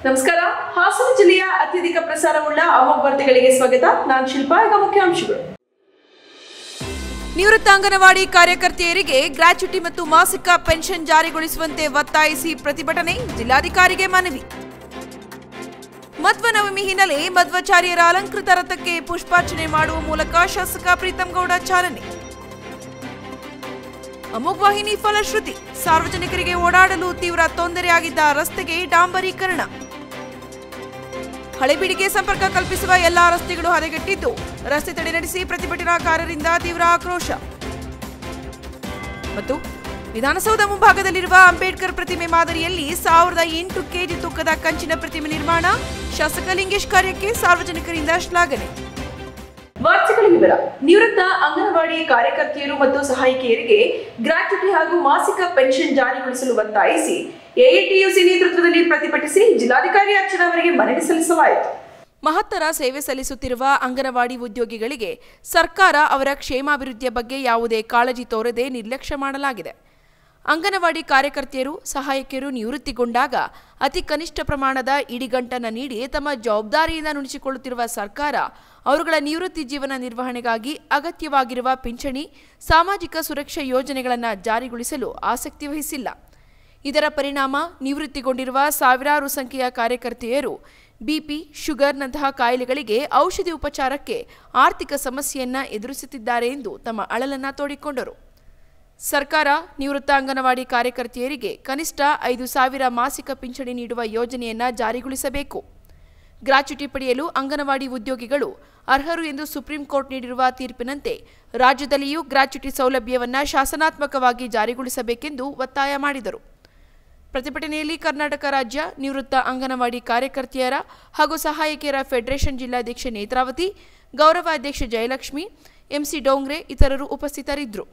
ನಮಸ್ಕಾರ ಹಾಸನ ಜಿಲ್ಲೆಯ ಅತ್ಯಧಿಕ ಪ್ರಸಾರವುಳ್ಳ ಅಮೋಘ ವಾರ್ತೆಗಳಿಗೆ ಸ್ವಾಗತ ನಾನು ಶಿಲ್ಪಾ ಈಗ ಮುಖ್ಯಾಂಶಗಳು ನಿವೃತ್ತ ಅಂಗನವಾಡಿ ಕಾರ್ಯಕರ್ತೆಯರಿಗೆ ಗ್ರಾಚ್ಯುಟಿ ಮತ್ತು ಮಾಸಿಕ ಪೆನ್ಷನ್ ಜಾರಿಗೊಳಿಸುವಂತೆ ಒತ್ತಾಯಿಸಿ ಪ್ರತಿಭಟನೆ ಜಿಲ್ಲಾಧಿಕಾರಿಗೆ ಮನವಿ ಮಧ್ವ ನವಮಿ ಹಿನ್ನೆಲೆ ಮಧ್ವಾಚಾರ್ಯರ ಅಲಂಕೃತ ರಥಕ್ಕೆ ಪುಷ್ಪಾರ್ಚನೆ ಮಾಡುವ ಮೂಲಕ ಶಾಸಕ ಪ್ರೀತಂ ಗೌಡ ಚಾಲನೆ ಅಮೋಘ್ ವಾಹಿನಿ ಫಲಶ್ರುತಿ ಸಾರ್ವಜನಿಕರಿಗೆ ಓಡಾಡಲು ತೀವ್ರ ತೊಂದರೆಯಾಗಿದ್ದ ರಸ್ತೆಗೆ ಡಾಂಬರೀಕರಣ ಹಳೆಬೀಡಿಗೆ ಸಂಪರ್ಕ ಕಲ್ಪಿಸುವ ಎಲ್ಲಾ ರಸ್ತೆಗಳು ಹದಗೆಟ್ಟಿದ್ದು ರಸ್ತೆ ತಡೆ ನಡೆಸಿ ಪ್ರತಿಭಟನಾಕಾರರಿಂದ ತೀವ್ರ ಆಕ್ರೋಶ ಮತ್ತು ವಿಧಾನಸೌಧ ಮುಂಭಾಗದಲ್ಲಿರುವ ಅಂಬೇಡ್ಕರ್ ಪ್ರತಿಮೆ ಮಾದರಿಯಲ್ಲಿ ಸಾವಿರದ ಎಂಟು ಕೆಜಿ ತೂಕದ ಕಂಚಿನ ಪ್ರತಿಮೆ ನಿರ್ಮಾಣ ಶಾಸಕ ಲಿಂಗೇಶ್ ಕಾರ್ಯಕ್ಕೆ ಸಾರ್ವಜನಿಕರಿಂದ ಶ್ಲಾಘನೆ ವಾರ್ತೆಗಳ ವಿವರ ನಿವೃತ್ತ ಅಂಗನವಾಡಿ ಕಾರ್ಯಕರ್ತೆಯರು ಮತ್ತು ಸಹಾಯಕಿಯರಿಗೆ ಗ್ರಾಚ್ಯುಟಿ ಹಾಗೂ ಮಾಸಿಕ ಪೆನ್ಷನ್ ಜಾರಿಗೊಳಿಸಲು ಒತ್ತಾಯಿಸಿ ಎಐಟಿಯುಸಿ ನೇತೃತ್ವದಲ್ಲಿ ಪ್ರತಿಭಟಿಸಿ ಜಿಲ್ಲಾಧಿಕಾರಿ ಅರ್ಚನಾ ಅವರಿಗೆ ಮನವಿ ಸಲ್ಲಿಸಲಾಯಿತು ಮಹತ್ತರ ಸೇವೆ ಸಲ್ಲಿಸುತ್ತಿರುವ ಅಂಗನವಾಡಿ ಉದ್ಯೋಗಿಗಳಿಗೆ ಸರ್ಕಾರ ಅವರ ಕ್ಷೇಮಾಭಿವೃದ್ಧಿಯ ಬಗ್ಗೆ ಯಾವುದೇ ಕಾಳಜಿ ತೋರದೆ ನಿರ್ಲಕ್ಷ್ಯ ಮಾಡಲಾಗಿದೆ ಅಂಗನವಾಡಿ ಕಾರ್ಯಕರ್ತೆಯರು ಸಹಾಯಕಿಯರು ನಿವೃತ್ತಿಗೊಂಡಾಗ ಅತಿ ಕನಿಷ್ಠ ಪ್ರಮಾಣದ ಇಡಿಗಂಟನ್ನು ನೀಡಿ ತಮ್ಮ ಜವಾಬ್ದಾರಿಯಿಂದ ನುಡಿಸಿಕೊಳ್ಳುತ್ತಿರುವ ಸರ್ಕಾರ ಅವರುಗಳ ನಿವೃತ್ತಿ ಜೀವನ ನಿರ್ವಹಣೆಗಾಗಿ ಅಗತ್ಯವಾಗಿರುವ ಪಿಂಚಣಿ ಸಾಮಾಜಿಕ ಸುರಕ್ಷಾ ಯೋಜನೆಗಳನ್ನು ಜಾರಿಗೊಳಿಸಲು ಆಸಕ್ತಿ ವಹಿಸಿಲ್ಲ ಇದರ ಪರಿಣಾಮ ನಿವೃತ್ತಿಗೊಂಡಿರುವ ಸಾವಿರಾರು ಸಂಖ್ಯೆಯ ಕಾರ್ಯಕರ್ತೆಯರು ಬಿಪಿ ಶುಗರ್ನಂತಹ ಕಾಯಿಲೆಗಳಿಗೆ ಔಷಧಿ ಉಪಚಾರಕ್ಕೆ ಆರ್ಥಿಕ ಸಮಸ್ಯೆಯನ್ನ ಎದುರಿಸುತ್ತಿದ್ದಾರೆ ಎಂದು ತಮ್ಮ ಅಳಲನ್ನ ತೋಡಿಕೊಂಡರು ಸರ್ಕಾರ ನಿವೃತ್ತ ಅಂಗನವಾಡಿ ಕಾರ್ಯಕರ್ತೆಯರಿಗೆ ಕನಿಷ್ಠ ಐದು ಸಾವಿರ ಮಾಸಿಕ ಪಿಂಚಣಿ ನೀಡುವ ಯೋಜನೆಯನ್ನ ಜಾರಿಗೊಳಿಸಬೇಕು ಗ್ರಾಚ್ಯುಟಿ ಪಡೆಯಲು ಅಂಗನವಾಡಿ ಉದ್ಯೋಗಿಗಳು ಅರ್ಹರು ಎಂದು ಸುಪ್ರೀಂ ಕೋರ್ಟ್ ನೀಡಿರುವ ತೀರ್ಪಿನಂತೆ ರಾಜ್ಯದಲ್ಲಿಯೂ ಗ್ರಾಚ್ಯುಟಿ ಸೌಲಭ್ಯವನ್ನ ಶಾಸನಾತ್ಮಕವಾಗಿ ಜಾರಿಗೊಳಿಸಬೇಕೆಂದು ಒತ್ತಾಯ ಮಾಡಿದರು ಪ್ರತಿಭಟನೆಯಲ್ಲಿ ಕರ್ನಾಟಕ ರಾಜ್ಯ ನಿವೃತ್ತ ಅಂಗನವಾಡಿ ಕಾರ್ಯಕರ್ತೆಯರ ಹಾಗೂ ಸಹಾಯಕಿಯರ ಫೆಡರೇಷನ್ ಜಿಲ್ಲಾಧ್ಯಕ್ಷೆ ನೇತ್ರಾವತಿ ಗೌರವ ಅಧ್ಯಕ್ಷೆ ಜಯಲಕ್ಷ್ಮಿ ಎಂಸಿ ಡೋಂಗ್ರೆ ಇತರರು ಉಪಸ್ಥಿತರಿದ್ದರು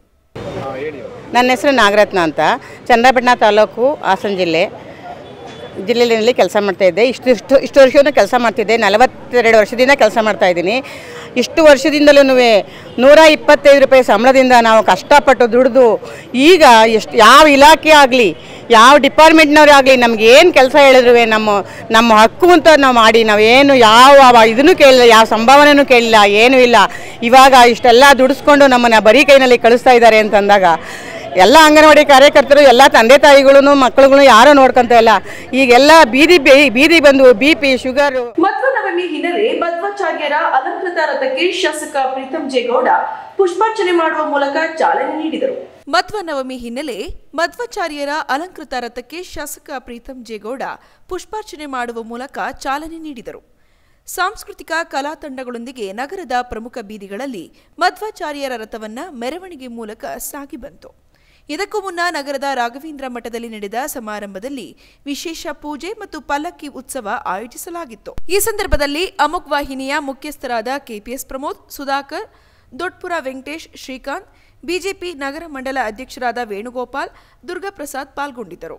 ನನ್ನ ಹೆಸರು ನಾಗರತ್ನ ಅಂತ ಚನ್ನರಾಯಪಟ್ಟಣ ತಾಲೂಕು ಹಾಸನ ಜಿಲ್ಲೆ ಜಿಲ್ಲೆಯಲ್ಲಿ ಕೆಲಸ ಮಾಡ್ತಾ ಇದ್ದೆ ಇಷ್ಟು ಇಷ್ಟು ಇಷ್ಟು ವರ್ಷವೂ ಕೆಲಸ ಮಾಡ್ತಿದ್ದೆ ನಲವತ್ತೆರಡು ವರ್ಷದಿಂದ ಕೆಲಸ ಮಾಡ್ತಾ ಇದ್ದೀನಿ ಇಷ್ಟು ವರ್ಷದಿಂದಲೂ ನೂರ ಇಪ್ಪತ್ತೈದು ರೂಪಾಯಿ ಸಂಬಳದಿಂದ ನಾವು ಕಷ್ಟಪಟ್ಟು ದುಡಿದು ಈಗ ಎಷ್ಟು ಯಾವ ಇಲಾಖೆ ಆಗಲಿ ಯಾವ ಡಿಪಾರ್ಟ್ಮೆಂಟ್ನವ್ರೇ ಆಗಲಿ ನಮ್ಗೆ ಏನು ಕೆಲಸ ಹೇಳಿದ್ರು ನಮ್ಮ ನಮ್ಮ ಹಕ್ಕು ಅಂತ ನಾವು ಮಾಡಿ ನಾವೇನು ಯಾವ ಇದನ್ನು ಕೇಳಿಲ್ಲ ಯಾವ ಸಂಭಾವನೆಯೂ ಕೇಳಿಲ್ಲ ಏನೂ ಇಲ್ಲ ಇವಾಗ ಇಷ್ಟೆಲ್ಲ ದುಡಿಸ್ಕೊಂಡು ನಮ್ಮನ್ನು ಬರೀ ಕೈನಲ್ಲಿ ಕಳಿಸ್ತಾ ಇದ್ದಾರೆ ಅಂತಂದಾಗ ಎಲ್ಲ ಅಂಗನವಾಡಿ ಕಾರ್ಯಕರ್ತರು ಎಲ್ಲ ತಂದೆ ತಾಯಿಗಳು ಮಕ್ಕಳುಗಳು ಯಾರೂ ನೋಡ್ಕೊಂತ ಇಲ್ಲ ಈಗೆಲ್ಲ ಬೀದಿ ಬೇ- ಬೀದಿ ಬಂದು B P sugar Madhva Navami ಹಿನ್ನೆಲೆ ಮಧ್ವಾಚಾರ್ಯರ ಅಲಂಕೃತ ರಥಕ್ಕೆ ಶಾಸಕ ಪ್ರೀತಂ ಜೇಗೌಡ ಪುಷ್ಪಾರ್ಚನೆ ಮಾಡುವ ಮೂಲಕ ಚಾಲನೆ ನೀಡಿದರು ಮಧ್ವ ನವಮಿ ಹಿನ್ನೆಲೆ ಮಧ್ವಾಚಾರ್ಯರ ಅಲಂಕೃತ ರಥಕ್ಕೆ ಶಾಸಕ ಪ್ರೀತಂ ಜೇಗೌಡ ಪುಷ್ಪಾರ್ಚನೆ ಮಾಡುವ ಮೂಲಕ ಚಾಲನೆ ನೀಡಿದರು ಸಾಂಸ್ಕೃತಿಕ ಕಲಾ ತಂಡಗಳೊಂದಿಗೆ ನಗರದ ಪ್ರಮುಖ ಬೀದಿಗಳಲ್ಲಿ ಮಧ್ವಾಚಾರ್ಯರ ರಥವನ್ನ ಮೆರವಣಿಗೆ ಮೂಲಕ ಸಾಗಿ ಬಂತು ಇದಕ್ಕೂ ಮುನ್ನ ನಗರದ ರಾಘವೇಂದ್ರ ಮಠದಲ್ಲಿ ನಡೆದ ಸಮಾರಂಭದಲ್ಲಿ ವಿಶೇಷ ಪೂಜೆ ಮತ್ತು ಪಲ್ಲಕ್ಕಿ ಉತ್ಸವ ಆಯೋಜಿಸಲಾಗಿತ್ತು ಈ ಸಂದರ್ಭದಲ್ಲಿ ಅಮುಕ್ ವಾಹಿನಿಯ ಮುಖ್ಯಸ್ಥರಾದ ಕೆಪಿಎಸ್ ಪ್ರಮೋದ್ ಸುಧಾಕರ್ ದೊಡ್ಪುರ ವೆಂಕಟೇಶ್ ಶ್ರೀಕಾಂತ್ ಬಿಜೆಪಿ ನಗರ ಮಂಡಲ ಅಧ್ಯಕ್ಷರಾದ ವೇಣುಗೋಪಾಲ್ ದುರ್ಗಾಪ್ರಸಾದ್ ಪಾಲ್ಗೊಂಡಿದ್ದರು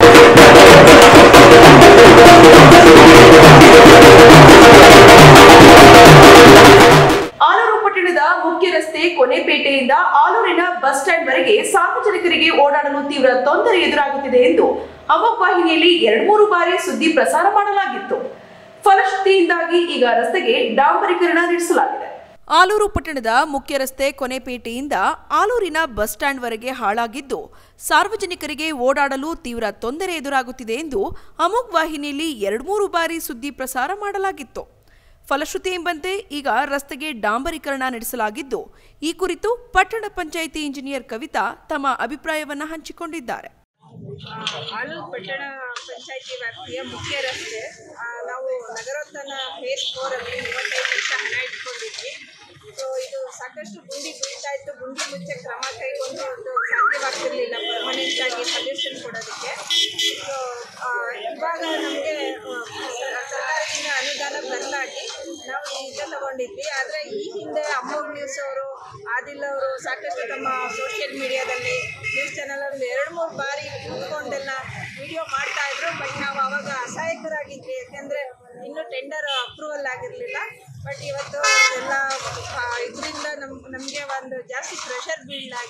ಆಲೂರು ಪಟ್ಟಣದ ಮುಖ್ಯ ರಸ್ತೆ ಕೊನೆಪೇಟೆಯಿಂದ ಆಲೂರಿನ ಬಸ್ ಸ್ಟ್ಯಾಂಡ್ ವರೆಗೆ ಸಾರ್ವಜನಿಕರಿಗೆ ಓಡಾಡಲು ತೀವ್ರ ತೊಂದರೆ ಎದುರಾಗುತ್ತಿದೆ ಎಂದು ಅಮೋಘ್ ವಾಹಿನಿಯಲ್ಲಿ ಎರಡ್ ಮೂರು ಬಾರಿ ಸುದ್ದಿ ಪ್ರಸಾರ ಮಾಡಲಾಗಿತ್ತು ಫಲಶ್ರುತಿಯಿಂದಾಗಿ ಈಗ ರಸ್ತೆಗೆ ಡಾಂಬರೀಕರಣ ನಡೆಸಲಾಗಿದೆ ಆಲೂರು ಪಟ್ಟಣದ ಮುಖ್ಯ ರಸ್ತೆ ಕೊನೆಪೇಟೆಯಿಂದ ಆಲೂರಿನ ಬಸ್ ಸ್ಟ್ಯಾಂಡ್ವರೆಗೆ ಹಾಳಾಗಿದ್ದು ಸಾರ್ವಜನಿಕರಿಗೆ ಓಡಾಡಲು ತೀವ್ರ ತೊಂದರೆ ಎದುರಾಗುತ್ತಿದೆ ಎಂದು ಅಮೋಘ್ ವಾಹಿನಿಯಲ್ಲಿ ಎರಡ್ಮೂರು ಬಾರಿ ಸುದ್ದಿ ಪ್ರಸಾರ ಮಾಡಲಾಗಿತ್ತು ಫಲಶ್ರುತಿ ಎಂಬಂತೆ ಈಗ ರಸ್ತೆಗೆ ಡಾಂಬರೀಕರಣ ನಡೆಸಲಾಗಿದ್ದು ಈ ಕುರಿತು ಪಟ್ಟಣ ಪಂಚಾಯಿತಿ ಇಂಜಿನಿಯರ್ ಕವಿತಾ ತಮ್ಮ ಅಭಿಪ್ರಾಯವನ್ನ ಹಂಚಿಕೊಂಡಿದ್ದಾರೆ ಆಲೂರು ಪಟ್ಟಣ ಪಂಚಾಯತಿ ವ್ಯಾಪ್ತಿಯ ಮುಖ್ಯ ರಸ್ತೆ ಆ, ನಾವು ನಗರೋತ್ಥಾನ ಫೇಸ್ ಫೋರಲ್ಲಿ ಮೂವತ್ತೈದು ಲಕ್ಷ ಹಣ ಇಟ್ಕೊಂಡಿದ್ವಿ ಸೊ ಇದು ಸಾಕಷ್ಟು ಗುಂಡಿ ಬೀಳ್ತಾ ಇತ್ತು ಗುಂಡಿ ಮುಚ್ಚೆ ಕ್ರಮ ಕೈಗೊಂಡು ಅದು ಸಾಧ್ಯವಾಗ್ತಿರ್ಲಿಲ್ಲ ಪರ್ಮನೆಂಟ್ ಆಗಿ ಸೊಲ್ಯೂಷನ್ ಕೊಡೋದಕ್ಕೆ ಸೊ ಇವಾಗ ನಮಗೆ ಸರ್ಕಾರದಿಂದ ಅನುದಾನ ಬದಲಾಗಿ ನಾವು ಈಗ ತಗೊಂಡಿದ್ವಿ ಆದರೆ ಈ ಹಿಂದೆ ಅಮೋಘ್ ನ್ಯೂಸ್ ಅವರು ಆದಿಲ್ ಅವರು ಸಾಕಷ್ಟು ತಮ್ಮ ಸೋಷಿಯಲ್ ಮೀಡಿಯಾದಲ್ಲಿ ನ್ಯೂಸ್ ಚಾನಲಲ್ಲಿ ಎರಡು ಮೂರು ಬಾರಿ ಕೂತ್ಕೊಂಡೆಲ್ಲ ವಿಡಿಯೋ ಮಾಡ್ತಾ ಇದ್ರು ಬಟ್ ನಾವು ಅವಾಗ ಅಸಹಾಯಕರಾಗಿದ್ವಿ ಯಾಕೆಂದರೆ ಇನ್ನೂ ಟೆಂಡರ್ ಅಪ್ರೂವಲ್ ಆಗಿರಲಿಲ್ಲ ಬಟ್ ಇವತ್ತು ಎಲ್ಲ ಇದರಿಂದ ನಮ್ ನಮಗೆ ಒಂದು ಜಾಸ್ತಿ ಪ್ರೆಷರ್ ಬೀಳಾಗಿ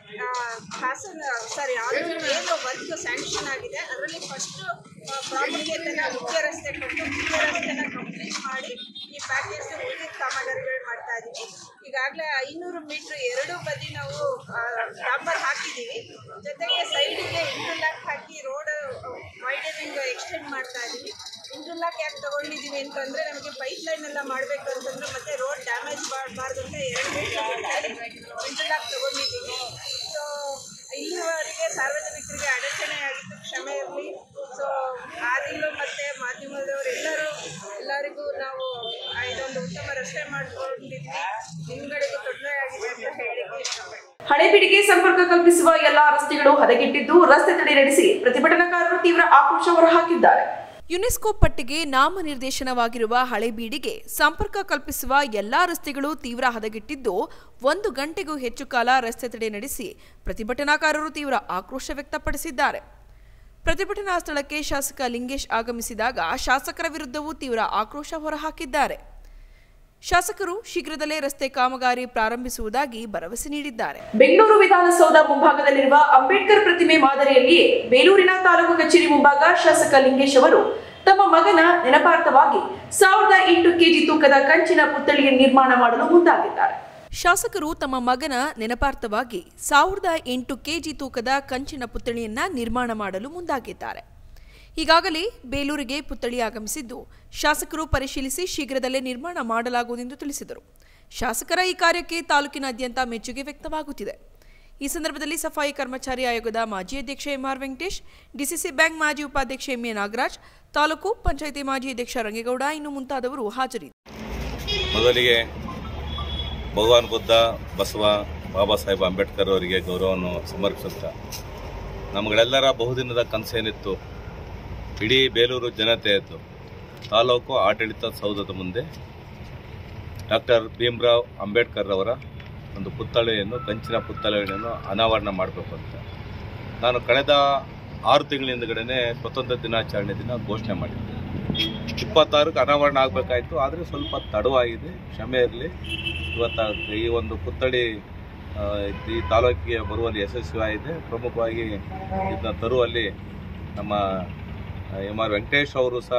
ಆ, ಹಾಸನ ಸಾರಿ ಆಲೂರು ಏನು ವರ್ಕ್ ಸ್ಯಾಂಕ್ಷನ್ ಆಗಿದೆ ಅದರಲ್ಲಿ ಫಸ್ಟ್ ಪ್ರಾಮುಖ್ಯತೆನ ಮುಖ್ಯ ರಸ್ತೆ ಕೊಟ್ಟು ಮುಖ್ಯ ರಸ್ತೆನ ಕಂಪ್ಲೀಟ್ ಮಾಡಿ ಈ ಪ್ಯಾಕೇಜ್ ಉಳಿದ ಕಾಮಗಾರಿಗಳು ಮಾಡ್ತಾ ಇದೀವಿ ಈಗಾಗಲೇ ಐನೂರು ಮೀಟರ್ ಎರಡು ಬದಿ ನಾವು ಡಾಂಬರ್ ಹಾಕಿದ್ದೀವಿ ಜೊತೆಗೆ ಸೈಡಿಗೆ ಇಂಟರ್ಲಾಕ್ ಹಾಕಿ ರೋಡ್ ವೈಡನಿಂಗ್ ಎಕ್ಸ್ಟೆಂಡ್ ಮಾಡ್ತಾ ಇದೀವಿ ಇಂಟರ್ಲಾಕ್ ಯಾಕೆ ತಗೊಂಡಿದ್ದೀವಿ ಅಂತಂದ್ರೆ ನಮಗೆ ಪೈಪ್ ಲೈನ್ ಎಲ್ಲ ಮಾಡಬೇಕು ಅಂತಂದ್ರೆ ಮತ್ತೆ ರೋಡ್ ಡ್ಯಾಮೇಜ್ ಮಾಡಬಾರ್ದು ಅಂತ ಎರಡು ಮೀಟರ್ ಇಂಟರ್ಲಾಕ್ ತಗೊಂಡಿದ್ದೀವಿ ಸೊ ಇಲ್ಲಿವರೆಗೆ ಸಾರ್ವಜನಿಕರಿಗೆ ಅಡಚಣೆ ಆಗಿದ್ದು ಕ್ಷಮೆ ಇರಲಿ ಸೊ ಆದಿಲು ಮತ್ತೆ ಮಾಧ್ಯಮದವರು ಎಲ್ಲರೂ ಎಲ್ಲರಿಗೂ ನಾವು ಆ, ಇದೊಂದು ಉತ್ತಮ ರಸ್ತೆ ಮಾಡ್ಕೊಂಡಿದ್ವಿ ನಿಮ್ಗಳಿಗೂ ತೊಂದರೆ ಆಗಿದೆ ಅಂತ ಹೇಳಿಕ್ಕೆ ಇಷ್ಟಪಡ್ತೀನಿ ಹಣೆಪಿಡಿಗೆ ಸಂಪರ್ಕ ಕಲ್ಪಿಸುವ ಎಲ್ಲಾ ರಸ್ತೆಗಳು ಹದಗೆಟ್ಟಿದ್ದು ರಸ್ತೆ ತಡೆ ನಡೆಸಿ ಪ್ರತಿಭಟನಾಕಾರರು ತೀವ್ರ ಆಕ್ರೋಶ ಹೊರಹಾಕಿದ್ದಾರೆ ಯುನೆಸ್ಕೋ ಪಟ್ಟಿಗೆ ನಾಮನಿರ್ದೇಶನವಾಗಿರುವ ಹಳೆಬೀಡಿಗೆ ಸಂಪರ್ಕ ಕಲ್ಪಿಸುವ ಎಲ್ಲಾ ರಸ್ತೆಗಳು ತೀವ್ರ ಹದಗೆಟ್ಟಿದ್ದು ಒಂದು ಗಂಟೆಗೂ ಹೆಚ್ಚು ಕಾಲ ರಸ್ತೆ ತಡೆ ನಡೆಸಿ ಪ್ರತಿಭಟನಾಕಾರರು ತೀವ್ರ ಆಕ್ರೋಶ ವ್ಯಕ್ತಪಡಿಸಿದ್ದಾರೆ ಪ್ರತಿಭಟನಾ ಸ್ಥಳಕ್ಕೆ ಶಾಸಕ ಲಿಂಗೇಶ್ ಆಗಮಿಸಿದಾಗ ಶಾಸಕರ ವಿರುದ್ಧವೂ ತೀವ್ರ ಆಕ್ರೋಶ ಹೊರಹಾಕಿದ್ದಾರೆ ಶಾಸಕರು ಶೀಘ್ರದಲ್ಲೇ ರಸ್ತೆ ಕಾಮಗಾರಿ ಪ್ರಾರಂಭಿಸುವುದಾಗಿ ಭರವಸೆ ನೀಡಿದ್ದಾರೆ ಬೆಂಗಳೂರು ವಿಧಾನಸೌಧ ಮುಂಭಾಗದಲ್ಲಿರುವ ಅಂಬೇಡ್ಕರ್ ಪ್ರತಿಮೆ ಮಾದರಿಯಲ್ಲಿಯೇ ಬೇಲೂರಿನ ತಾಲೂಕು ಕಚೇರಿ ಮುಂಭಾಗ ಶಾಸಕ ಲಿಂಗೇಶ್ ಅವರು ತಮ್ಮ ಮಗನ ನೆನಪಾರ್ಥವಾಗಿ ಸಾವಿರದ ಎಂಟು ಕೆಜಿ ತೂಕದ ಕಂಚಿನ ಪುತ್ಥಳಿಯ ನಿರ್ಮಾಣ ಮಾಡಲು ಮುಂದಾಗಿದ್ದಾರೆ ಶಾಸಕರು ತಮ್ಮ ಮಗನ ನೆನಪಾರ್ಥವಾಗಿ ಸಾವಿರದ ಎಂಟು ಕೆಜಿ ತೂಕದ ಕಂಚಿನ ಪುತ್ಥಳಿಯನ್ನ ನಿರ್ಮಾಣ ಮಾಡಲು ಮುಂದಾಗಿದ್ದಾರೆ ಈಗಾಗಲೇ ಬೇಲೂರಿಗೆ ಪುತ್ಥಳಿ ಆಗಮಿಸಿದ್ದು ಶಾಸಕರು ಪರಿಶೀಲಿಸಿ ಶೀಘ್ರದಲ್ಲೇ ನಿರ್ಮಾಣ ಮಾಡಲಾಗುವುದೆಂದು ತಿಳಿಸಿದರು ಶಾಸಕರ ಈ ಕಾರ್ಯಕ್ಕೆ ತಾಲೂಕಿನಾದ್ಯಂತ ಮೆಚ್ಚುಗೆ ವ್ಯಕ್ತವಾಗುತ್ತಿದೆ ಈ ಸಂದರ್ಭದಲ್ಲಿ ಸಫಾಯಿ ಕರ್ಮಚಾರಿ ಆಯೋಗದ ಮಾಜಿ ಅಧ್ಯಕ್ಷ ಎಂಆರ್ ವೆಂಕಟೇಶ್ ಡಿಸಿಸಿ ಬ್ಯಾಂಕ್ ಮಾಜಿ ಉಪಾಧ್ಯಕ್ಷ ಎಂಎ ನಾಗರಾಜ್ ತಾಲೂಕು ಪಂಚಾಯಿತಿ ಮಾಜಿ ಅಧ್ಯಕ್ಷ ರಂಗೇಗೌಡ ಇನ್ನು ಮುಂತಾದವರು ಹಾಜರಿದ್ದರು ಮೊದಲಿಗೆ ಭಗವಾನ್ ಬುದ್ಧ ಬಸವ ಬಾಬಾ ಸಾಹೇಬ್ ಅಂಬೇಡ್ಕರ್ ಅವರಿಗೆ ಗೌರವವನ್ನು ಸಮರ್ಪಿಸುತ್ತಾ ನಮಗಳೆಲ್ಲರ ಬಹುದಿನದ ಕನಸೇನಿತ್ತು ಇಡೀ ಬೇಲೂರು ಜನತೆಯದ್ದು ತಾಲೂಕು ಆಡಳಿತ ಸೌಧದ ಮುಂದೆ ಡಾಕ್ಟರ್ ಭೀಮ್ರಾವ್ ಅಂಬೇಡ್ಕರ್ ಅವರ ಒಂದು ಪುತ್ಥಳಿಯನ್ನು ಕಂಚಿನ ಪುತ್ಥಳಿಯನ್ನು ಅನಾವರಣ ಮಾಡಬೇಕು ಅಂತ ನಾನು ಕಳೆದ ಆರು ತಿಂಗಳ ಹಿಂದ್ಗಡೆನೆ ಸ್ವತಂತ್ರ ದಿನಾಚರಣೆ ದಿನ ಘೋಷಣೆ ಮಾಡಿದ್ದೆ ಇಪ್ಪತ್ತಾರಕ್ಕೆ ಅನಾವರಣ ಆಗಬೇಕಾಯಿತು ಆದರೆ ಸ್ವಲ್ಪ ತಡವಾಗಿದೆ ಕ್ಷಮೆ ಇರಲಿ ಇವತ್ತ ಈ ಒಂದು ಪುತ್ಥಳಿ ಆ, ಈ ತಾಲೂಕಿಗೆ ಬರುವಲ್ಲಿ ಯಶಸ್ವಿಯಾಗಿದೆ ಪ್ರಮುಖವಾಗಿ ಇದನ್ನ ತರುವಲ್ಲಿ ನಮ್ಮ ಎಮ್ ಆರ್ ವೆಂಕಟೇಶ್ ಅವರು ಸಹ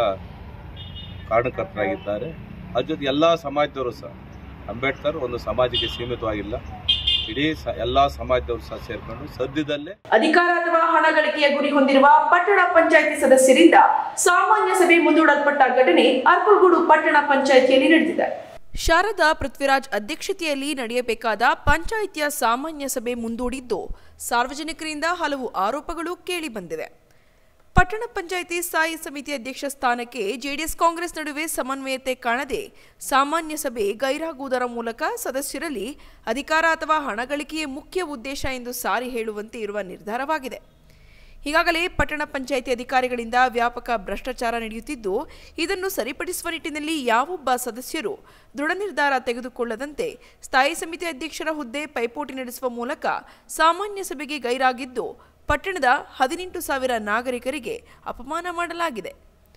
ಕಾರಣಕರ್ತರಾಗಿದ್ದಾರೆ ಅದ್ರ ಜೊತೆ ಎಲ್ಲ ಸಮಾಜದವರು ಸಹ ಅಂಬೇಡ್ಕರ್ ಒಂದು ಸಮಾಜಕ್ಕೆ ಸೀಮಿತವಾಗಿಲ್ಲ ಇಡೀ ಸ ಎಲ್ಲ ಸಮಾಜದವರು ಸಹ ಸೇರ್ಕೊಂಡು ಸದ್ಯದಲ್ಲೇ ಅಧಿಕಾರ ಅಥವಾ ಹಣ ಗಳಿಕೆಯ ಗುರಿ ಹೊಂದಿರುವ ಪಟ್ಟಣ ಪಂಚಾಯಿತಿ ಸದಸ್ಯರಿಂದ ಸಾಮಾನ್ಯ ಸಭೆ ಮುಂದೂಡಲ್ಪಟ್ಟ ಘಟನೆ ಅರ್ಕಲ್ಗೂಡು ಪಟ್ಟಣ ಪಂಚಾಯಿತಿಯಲ್ಲಿ ನಡೆದಿದೆ ಶಾರದಾ ಪೃಥ್ವಿರಾಜ್ ಅಧ್ಯಕ್ಷತೆಯಲ್ಲಿ ನಡೆಯಬೇಕಾದ ಪಂಚಾಯಿತಿಯ ಸಾಮಾನ್ಯ ಸಭೆ ಮುಂದೂಡಿದ್ದು ಸಾರ್ವಜನಿಕರಿಂದ ಹಲವು ಆರೋಪಗಳು ಕೇಳಿಬಂದಿವೆ ಪಟ್ಟಣ ಪಂಚಾಯಿತಿ ಸ್ಥಾಯಿ ಸಮಿತಿ ಅಧ್ಯಕ್ಷ ಸ್ಥಾನಕ್ಕೆ ಜೆಡಿಎಸ್ ಕಾಂಗ್ರೆಸ್ ನಡುವೆ ಸಮನ್ವಯತೆ ಕಾಣದೆ ಸಾಮಾನ್ಯ ಸಭೆ ಗೈರಾಗುವುದರ ಮೂಲಕ ಸದಸ್ಯರಲ್ಲಿ ಅಧಿಕಾರ ಅಥವಾ ಹಣ ಗಳಿಕೆಯೇ ಮುಖ್ಯ ಉದ್ದೇಶ ಎಂದು ಸಾರಿ ಹೇಳುವಂತೆ ಇರುವ ನಿರ್ಧಾರವಾಗಿದೆ ಈಗಾಗಲೇ ಪಟ್ಟಣ ಪಂಚಾಯಿತಿ ಅಧಿಕಾರಿಗಳಿಂದ ವ್ಯಾಪಕ ಭ್ರಷ್ಟಾಚಾರ ನಡೆಯುತ್ತಿದ್ದು ಇದನ್ನು ಸರಿಪಡಿಸುವ ನಿಟ್ಟಿನಲ್ಲಿ ಯಾವೊಬ್ಬ ಸದಸ್ಯರು ದೃಢ ನಿರ್ಧಾರ ತೆಗೆದುಕೊಳ್ಳದಂತೆ ಸ್ಥಾಯಿ ಸಮಿತಿ ಅಧ್ಯಕ್ಷರ ಹುದ್ದೆ ಪೈಪೋಟಿ ನಡೆಸುವ ಮೂಲಕ ಸಾಮಾನ್ಯ ಸಭೆಗೆ ಗೈರಾಗಿದ್ದು ಪಟ್ಟಣದ ಹದಿನೆಂಟು ಸಾವಿರ ನಾಗರಿಕರಿಗೆ ಅಪಮಾನ ಮಾಡಲಾಗಿದೆ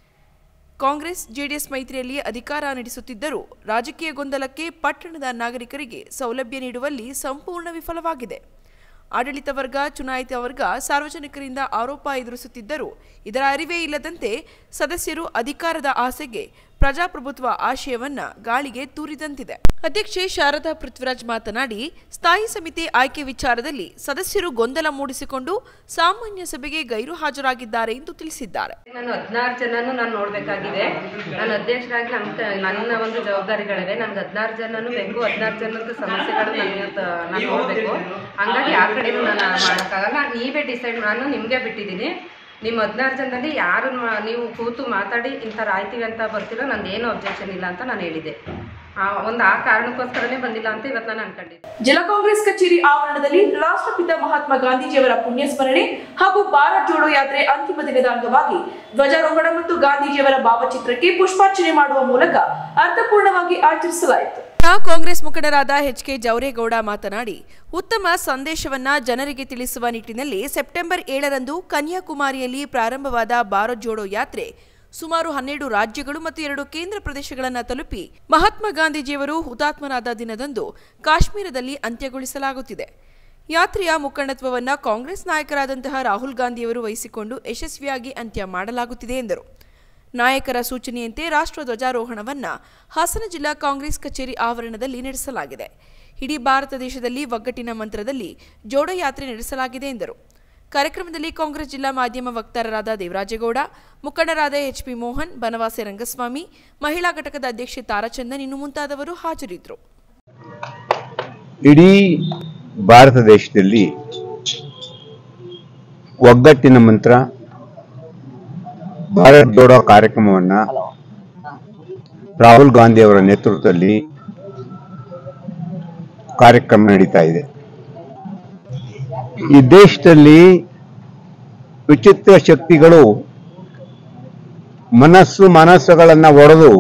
ಕಾಂಗ್ರೆಸ್ ಜೆಡಿಎಸ್ ಮೈತ್ರಿಯಲ್ಲಿ ಅಧಿಕಾರ ನಡೆಸುತ್ತಿದ್ದರೂ ರಾಜಕೀಯ ಗೊಂದಲಕ್ಕೆ ಪಟ್ಟಣದ ನಾಗರಿಕರಿಗೆ ಸೌಲಭ್ಯ ನೀಡುವಲ್ಲಿ ಸಂಪೂರ್ಣ ವಿಫಲವಾಗಿದೆ ಆಡಳಿತ ವರ್ಗ ಚುನಾಯಿತ ವರ್ಗ ಸಾರ್ವಜನಿಕರಿಂದ ಆರೋಪ ಎದುರಿಸುತ್ತಿದ್ದರೂ ಇದರ ಅರಿವೇ ಇಲ್ಲದಂತೆ ಸದಸ್ಯರು ಅಧಿಕಾರದ ಆಸೆಗೆ ಪ್ರಜಾಪ್ರಭುತ್ವ ಆಶಯವನ್ನ ಗಾಳಿಗೆ ತೂರಿದಂತಿದೆ ಅಧ್ಯಕ್ಷೆ ಶಾರದಾ ಪೃಥ್ವಿರಾಜ್ ಮಾತನಾಡಿ ಸ್ಥಾಯಿ ಸಮಿತಿ ಆಯ್ಕೆ ವಿಚಾರದಲ್ಲಿ ಸದಸ್ಯರು ಗೊಂದಲ ಮೂಡಿಸಿಕೊಂಡು ಸಾಮಾನ್ಯ ಸಭೆಗೆ ಗೈರು ಹಾಜರಾಗಿದ್ದಾರೆ ಎಂದು ತಿಳಿಸಿದ್ದಾರೆ ನಾನು ಹದಿನಾರು ಜನನು ನಾನು ನೋಡಬೇಕಾಗಿದೆ ನಾನು ಅಧ್ಯಕ್ಷರಾಗಿ ನಮ್ಮ ಕ- ನನ್ನ ಒಂದು ಜವಾಬ್ದಾರಿಗಳಿವೆ ನನ್ಗೆ ಹದಿನಾರು ಜನನು ಬೇಕು ಹದಿನಾರು ಜನದ ಸಮಸ್ಯೆಗಳು ನನಗೆ ತ- ನಾನು ನೋಡಬೇಕು ಹಂಗಾಗಿ ಆ ಕಡೆನೂ ನಾನು ಮಾಡೋಕ್ಕಾಗಲ್ಲ ನೀವೇ ಡಿಸೈಡ್ ನಾನು ನಿಮಗೆ ಬಿಟ್ಟಿದ್ದೀನಿ ನಿಮ್ಮ ಹದಿನಾರು ಜನದಲ್ಲಿ ಯಾರು ನೀವು ಕೂತು ಮಾತಾಡಿ ಇಂಥ ಆಯ್ತೀವಿ ಅಂತ ಬರ್ತಿರೋ ನಂದು ಏನು ಅಬ್ಜೆಕ್ಷನ್ ಇಲ್ಲ ಅಂತ ನಾನು ಹೇಳಿದೆ ಆ, ಒಂದು ಆ ಕಾರಣಕ್ಕೋಸ್ಕರನೇ ಬಂದಿಲ್ಲ ಅಂತ ಇವತ್ತು ನಾನು ಅನ್ಕೊಂಡಿದ್ದೆ ಜಿಲ್ಲಾ ಕಾಂಗ್ರೆಸ್ ಕಚೇರಿ ಆವರಣದಲ್ಲಿ ರಾಷ್ಟ್ರಪಿತ ಮಹಾತ್ಮ ಗಾಂಧೀಜಿಯವರ ಪುಣ್ಯಸ್ಮರಣೆ ಹಾಗೂ ಭಾರತ್ ಜೋಡೋ ಯಾತ್ರೆ ಅಂತಿಮ ದಿನದ ಅಂಗವಾಗಿ ಧ್ವಜಾರೋಹಣ ಮತ್ತು ಗಾಂಧೀಜಿಯವರ ಭಾವಚಿತ್ರಕ್ಕೆ ಪುಷ್ಪಾರ್ಚನೆ ಮಾಡುವ ಮೂಲಕ ಅರ್ಥಪೂರ್ಣವಾಗಿ ಆಚರಿಸಲಾಯಿತು ಕಾಂಗ್ರೆಸ್ ಮುಖಂಡರಾದ ಎಚ್ ಕೆ ಜವರೇಗೌಡ ಮಾತನಾಡಿ ಉತ್ತಮ ಸಂದೇಶವನ್ನ ಜನರಿಗೆ ತಿಳಿಸುವ ನಿಟ್ಟಿನಲ್ಲಿ ಸೆಪ್ಟೆಂಬರ್ ಏಳರಂದು ಕನ್ಯಾಕುಮಾರಿಯಲ್ಲಿ ಪ್ರಾರಂಭವಾದ ಭಾರತ್ ಜೋಡೋ ಯಾತ್ರೆ ಸುಮಾರು ಹನ್ನೆರಡು ರಾಜ್ಯಗಳು ಮತ್ತು ಎರಡು ಕೇಂದ್ರ ಪ್ರದೇಶಗಳನ್ನು ತಲುಪಿ ಮಹಾತ್ಮ ಗಾಂಧೀಜಿಯವರು ಹುತಾತ್ಮರಾದ ದಿನದಂದು ಕಾಶ್ಮೀರದಲ್ಲಿ ಅಂತ್ಯಗೊಳಿಸಲಾಗುತ್ತಿದೆ ಯಾತ್ರೆಯ ಮುಖಂಡತ್ವವನ್ನು ಕಾಂಗ್ರೆಸ್ ನಾಯಕರಾದಂತಹ ರಾಹುಲ್ ಗಾಂಧಿಯವರು ವಹಿಸಿಕೊಂಡು ಯಶಸ್ವಿಯಾಗಿ ಅಂತ್ಯ ಮಾಡಲಾಗುತ್ತಿದೆ ಎಂದರು ನಾಯಕರ ಸೂಚನೆಯಂತೆ ರಾಷ್ಟ್ರ ಧ್ವಜಾರೋಹಣವನ್ನು ಹಾಸನ ಜಿಲ್ಲಾ ಕಾಂಗ್ರೆಸ್ ಕಚೇರಿ ಆವರಣದಲ್ಲಿ ನಡೆಸಲಾಗಿದೆ ಇಡೀ ಭಾರತ ದೇಶದಲ್ಲಿ ಒಗ್ಗಟ್ಟಿನ ಮಂತ್ರದಲ್ಲಿ ಜೋಡೋ ಯಾತ್ರೆ ನಡೆಸಲಾಗಿದೆ ಎಂದರು ಕಾರ್ಯಕ್ರಮದಲ್ಲಿ ಕಾಂಗ್ರೆಸ್ ಜಿಲ್ಲಾ ಮಾಧ್ಯಮ ವಕ್ತಾರರಾದ ದೇವರಾಜೇಗೌಡ ಮುಖಂಡರಾದ ಎಚ್ಪಿ ಮೋಹನ್ ಬನವಾಸಿ ರಂಗಸ್ವಾಮಿ ಮಹಿಳಾ ಘಟಕದ ಅಧ್ಯಕ್ಷೆ ತಾರಾಚಂದನ್ ಇನ್ನು ಮುಂತಾದವರು ಹಾಜರಿದ್ದರು ಇಡೀ ಭಾರತ ದೇಶದಲ್ಲಿ ಒಗ್ಗಟ್ಟಿನ ಮಂತ್ರ ಭಾರತ್ ಜೋಡೋ ಕಾರ್ಯಕ್ರಮವನ್ನ ರಾಹುಲ್ ಗಾಂಧಿ ಅವರ ನೇತೃತ್ವದಲ್ಲಿ ಕಾರ್ಯಕ್ರಮ ನಡೀತಾ ಇದೆ ಈ ದೇಶದಲ್ಲಿ ವಿಚಿತ್ರ ಶಕ್ತಿಗಳು ಮನಸ್ಸು ಮನಸ್ಸುಗಳನ್ನ ಒಡೆದು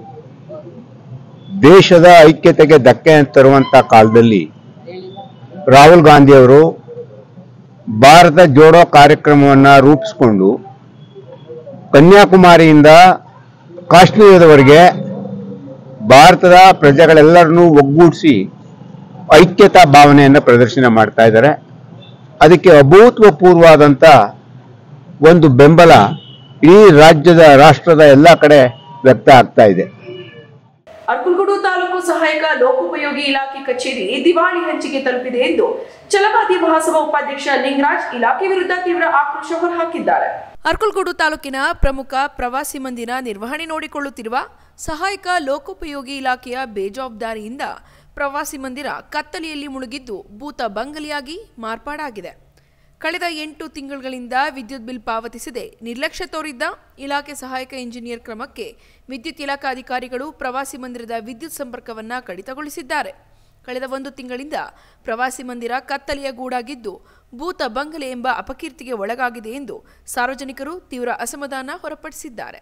ದೇಶದ ಐಕ್ಯತೆಗೆ ಧಕ್ಕೆ ತರುವಂತ ಕಾಲದಲ್ಲಿ ರಾಹುಲ್ ಗಾಂಧಿ ಅವರು ಭಾರತ ಜೋಡೋ ಕಾರ್ಯಕ್ರಮವನ್ನ ರೂಪಿಸಿಕೊಂಡು ಕನ್ಯಾಕುಮಾರಿಯಿಂದ ಕಾಶ್ಮೀರದವರೆಗೆ ಭಾರತದ ಪ್ರಜೆಗಳೆಲ್ಲರನ್ನೂ ಒಗ್ಗೂಡಿಸಿ ಐಕ್ಯತಾ ಭಾವನೆಯನ್ನು ಪ್ರದರ್ಶನ ಮಾಡ್ತಾ ಇದ್ದಾರೆ ಅದಕ್ಕೆ ಅಭೂತಪೂರ್ವವಾದಂಥ ಒಂದು ಬೆಂಬಲ ಈ ರಾಜ್ಯದ ರಾಷ್ಟ್ರದ ಎಲ್ಲ ಕಡೆ ವ್ಯಕ್ತ ಆಗ್ತಾ ಇದೆ ಅರ್ಕಲ್ಗೂಡು ತಾಲೂಕು ಸಹಾಯಕ ಲೋಕೋಪಯೋಗಿ ಇಲಾಖೆ ಕಚೇರಿ ದಿವಾಳಿ ಹಂಚಿಗೆ ತಲುಪಿದೆ ಎಂದು ಛಲವಾದಿ ಮಹಾಸಭಾ ಉಪಾಧ್ಯಕ್ಷ ಲಿಂಗರಾಜ್ ಇಲಾಖೆ ವಿರುದ್ಧ ತೀವ್ರ ಆಕ್ರೋಶ ಹೊರಹಾಕಿದ್ದಾರೆ ಅರ್ಕಲ್ಗೂಡು ತಾಲೂಕಿನ ಪ್ರಮುಖ ಪ್ರವಾಸಿ ಮಂದಿರ ನಿರ್ವಹಣೆ ನೋಡಿಕೊಳ್ಳುತ್ತಿರುವ ಸಹಾಯಕ ಲೋಕೋಪಯೋಗಿ ಇಲಾಖೆಯ ಬೇಜವಾಬ್ದಾರಿಯಿಂದ ಪ್ರವಾಸಿ ಮಂದಿರ ಕತ್ತಲೆಯಲ್ಲಿ ಮುಳುಗಿದ್ದು ಭೂತ ಬಂಗಲಿಯಾಗಿ ಮಾರ್ಪಾಡಾಗಿದೆ ಕಳೆದ ಎಂಟು ತಿಂಗಳುಗಳಿಂದ ವಿದ್ಯುತ್ ಬಿಲ್ ಪಾವತಿಸದೆ ನಿರ್ಲಕ್ಷ್ಯ ತೋರಿದ್ದ ಇಲಾಖೆ ಸಹಾಯಕ ಇಂಜಿನಿಯರ್ ಕ್ರಮಕ್ಕೆ ವಿದ್ಯುತ್ ಇಲಾಖಾ ಅಧಿಕಾರಿಗಳು ಪ್ರವಾಸಿ ಮಂದಿರದ ವಿದ್ಯುತ್ ಸಂಪರ್ಕವನ್ನು ಕಡಿತಗೊಳಿಸಿದ್ದಾರೆ ಕಳೆದ ಒಂದು ತಿಂಗಳಿಂದ ಪ್ರವಾಸಿ ಮಂದಿರ ಕತ್ತಲೆಯ ಗೂಡಾಗಿದ್ದು ಭೂತ ಬಂಗಲೆ ಎಂಬ ಅಪಕೀರ್ತಿಗೆ ಒಳಗಾಗಿದೆ ಎಂದು ಸಾರ್ವಜನಿಕರು ತೀವ್ರ ಅಸಮಾಧಾನ ಹೊರಪಡಿಸಿದ್ದಾರೆ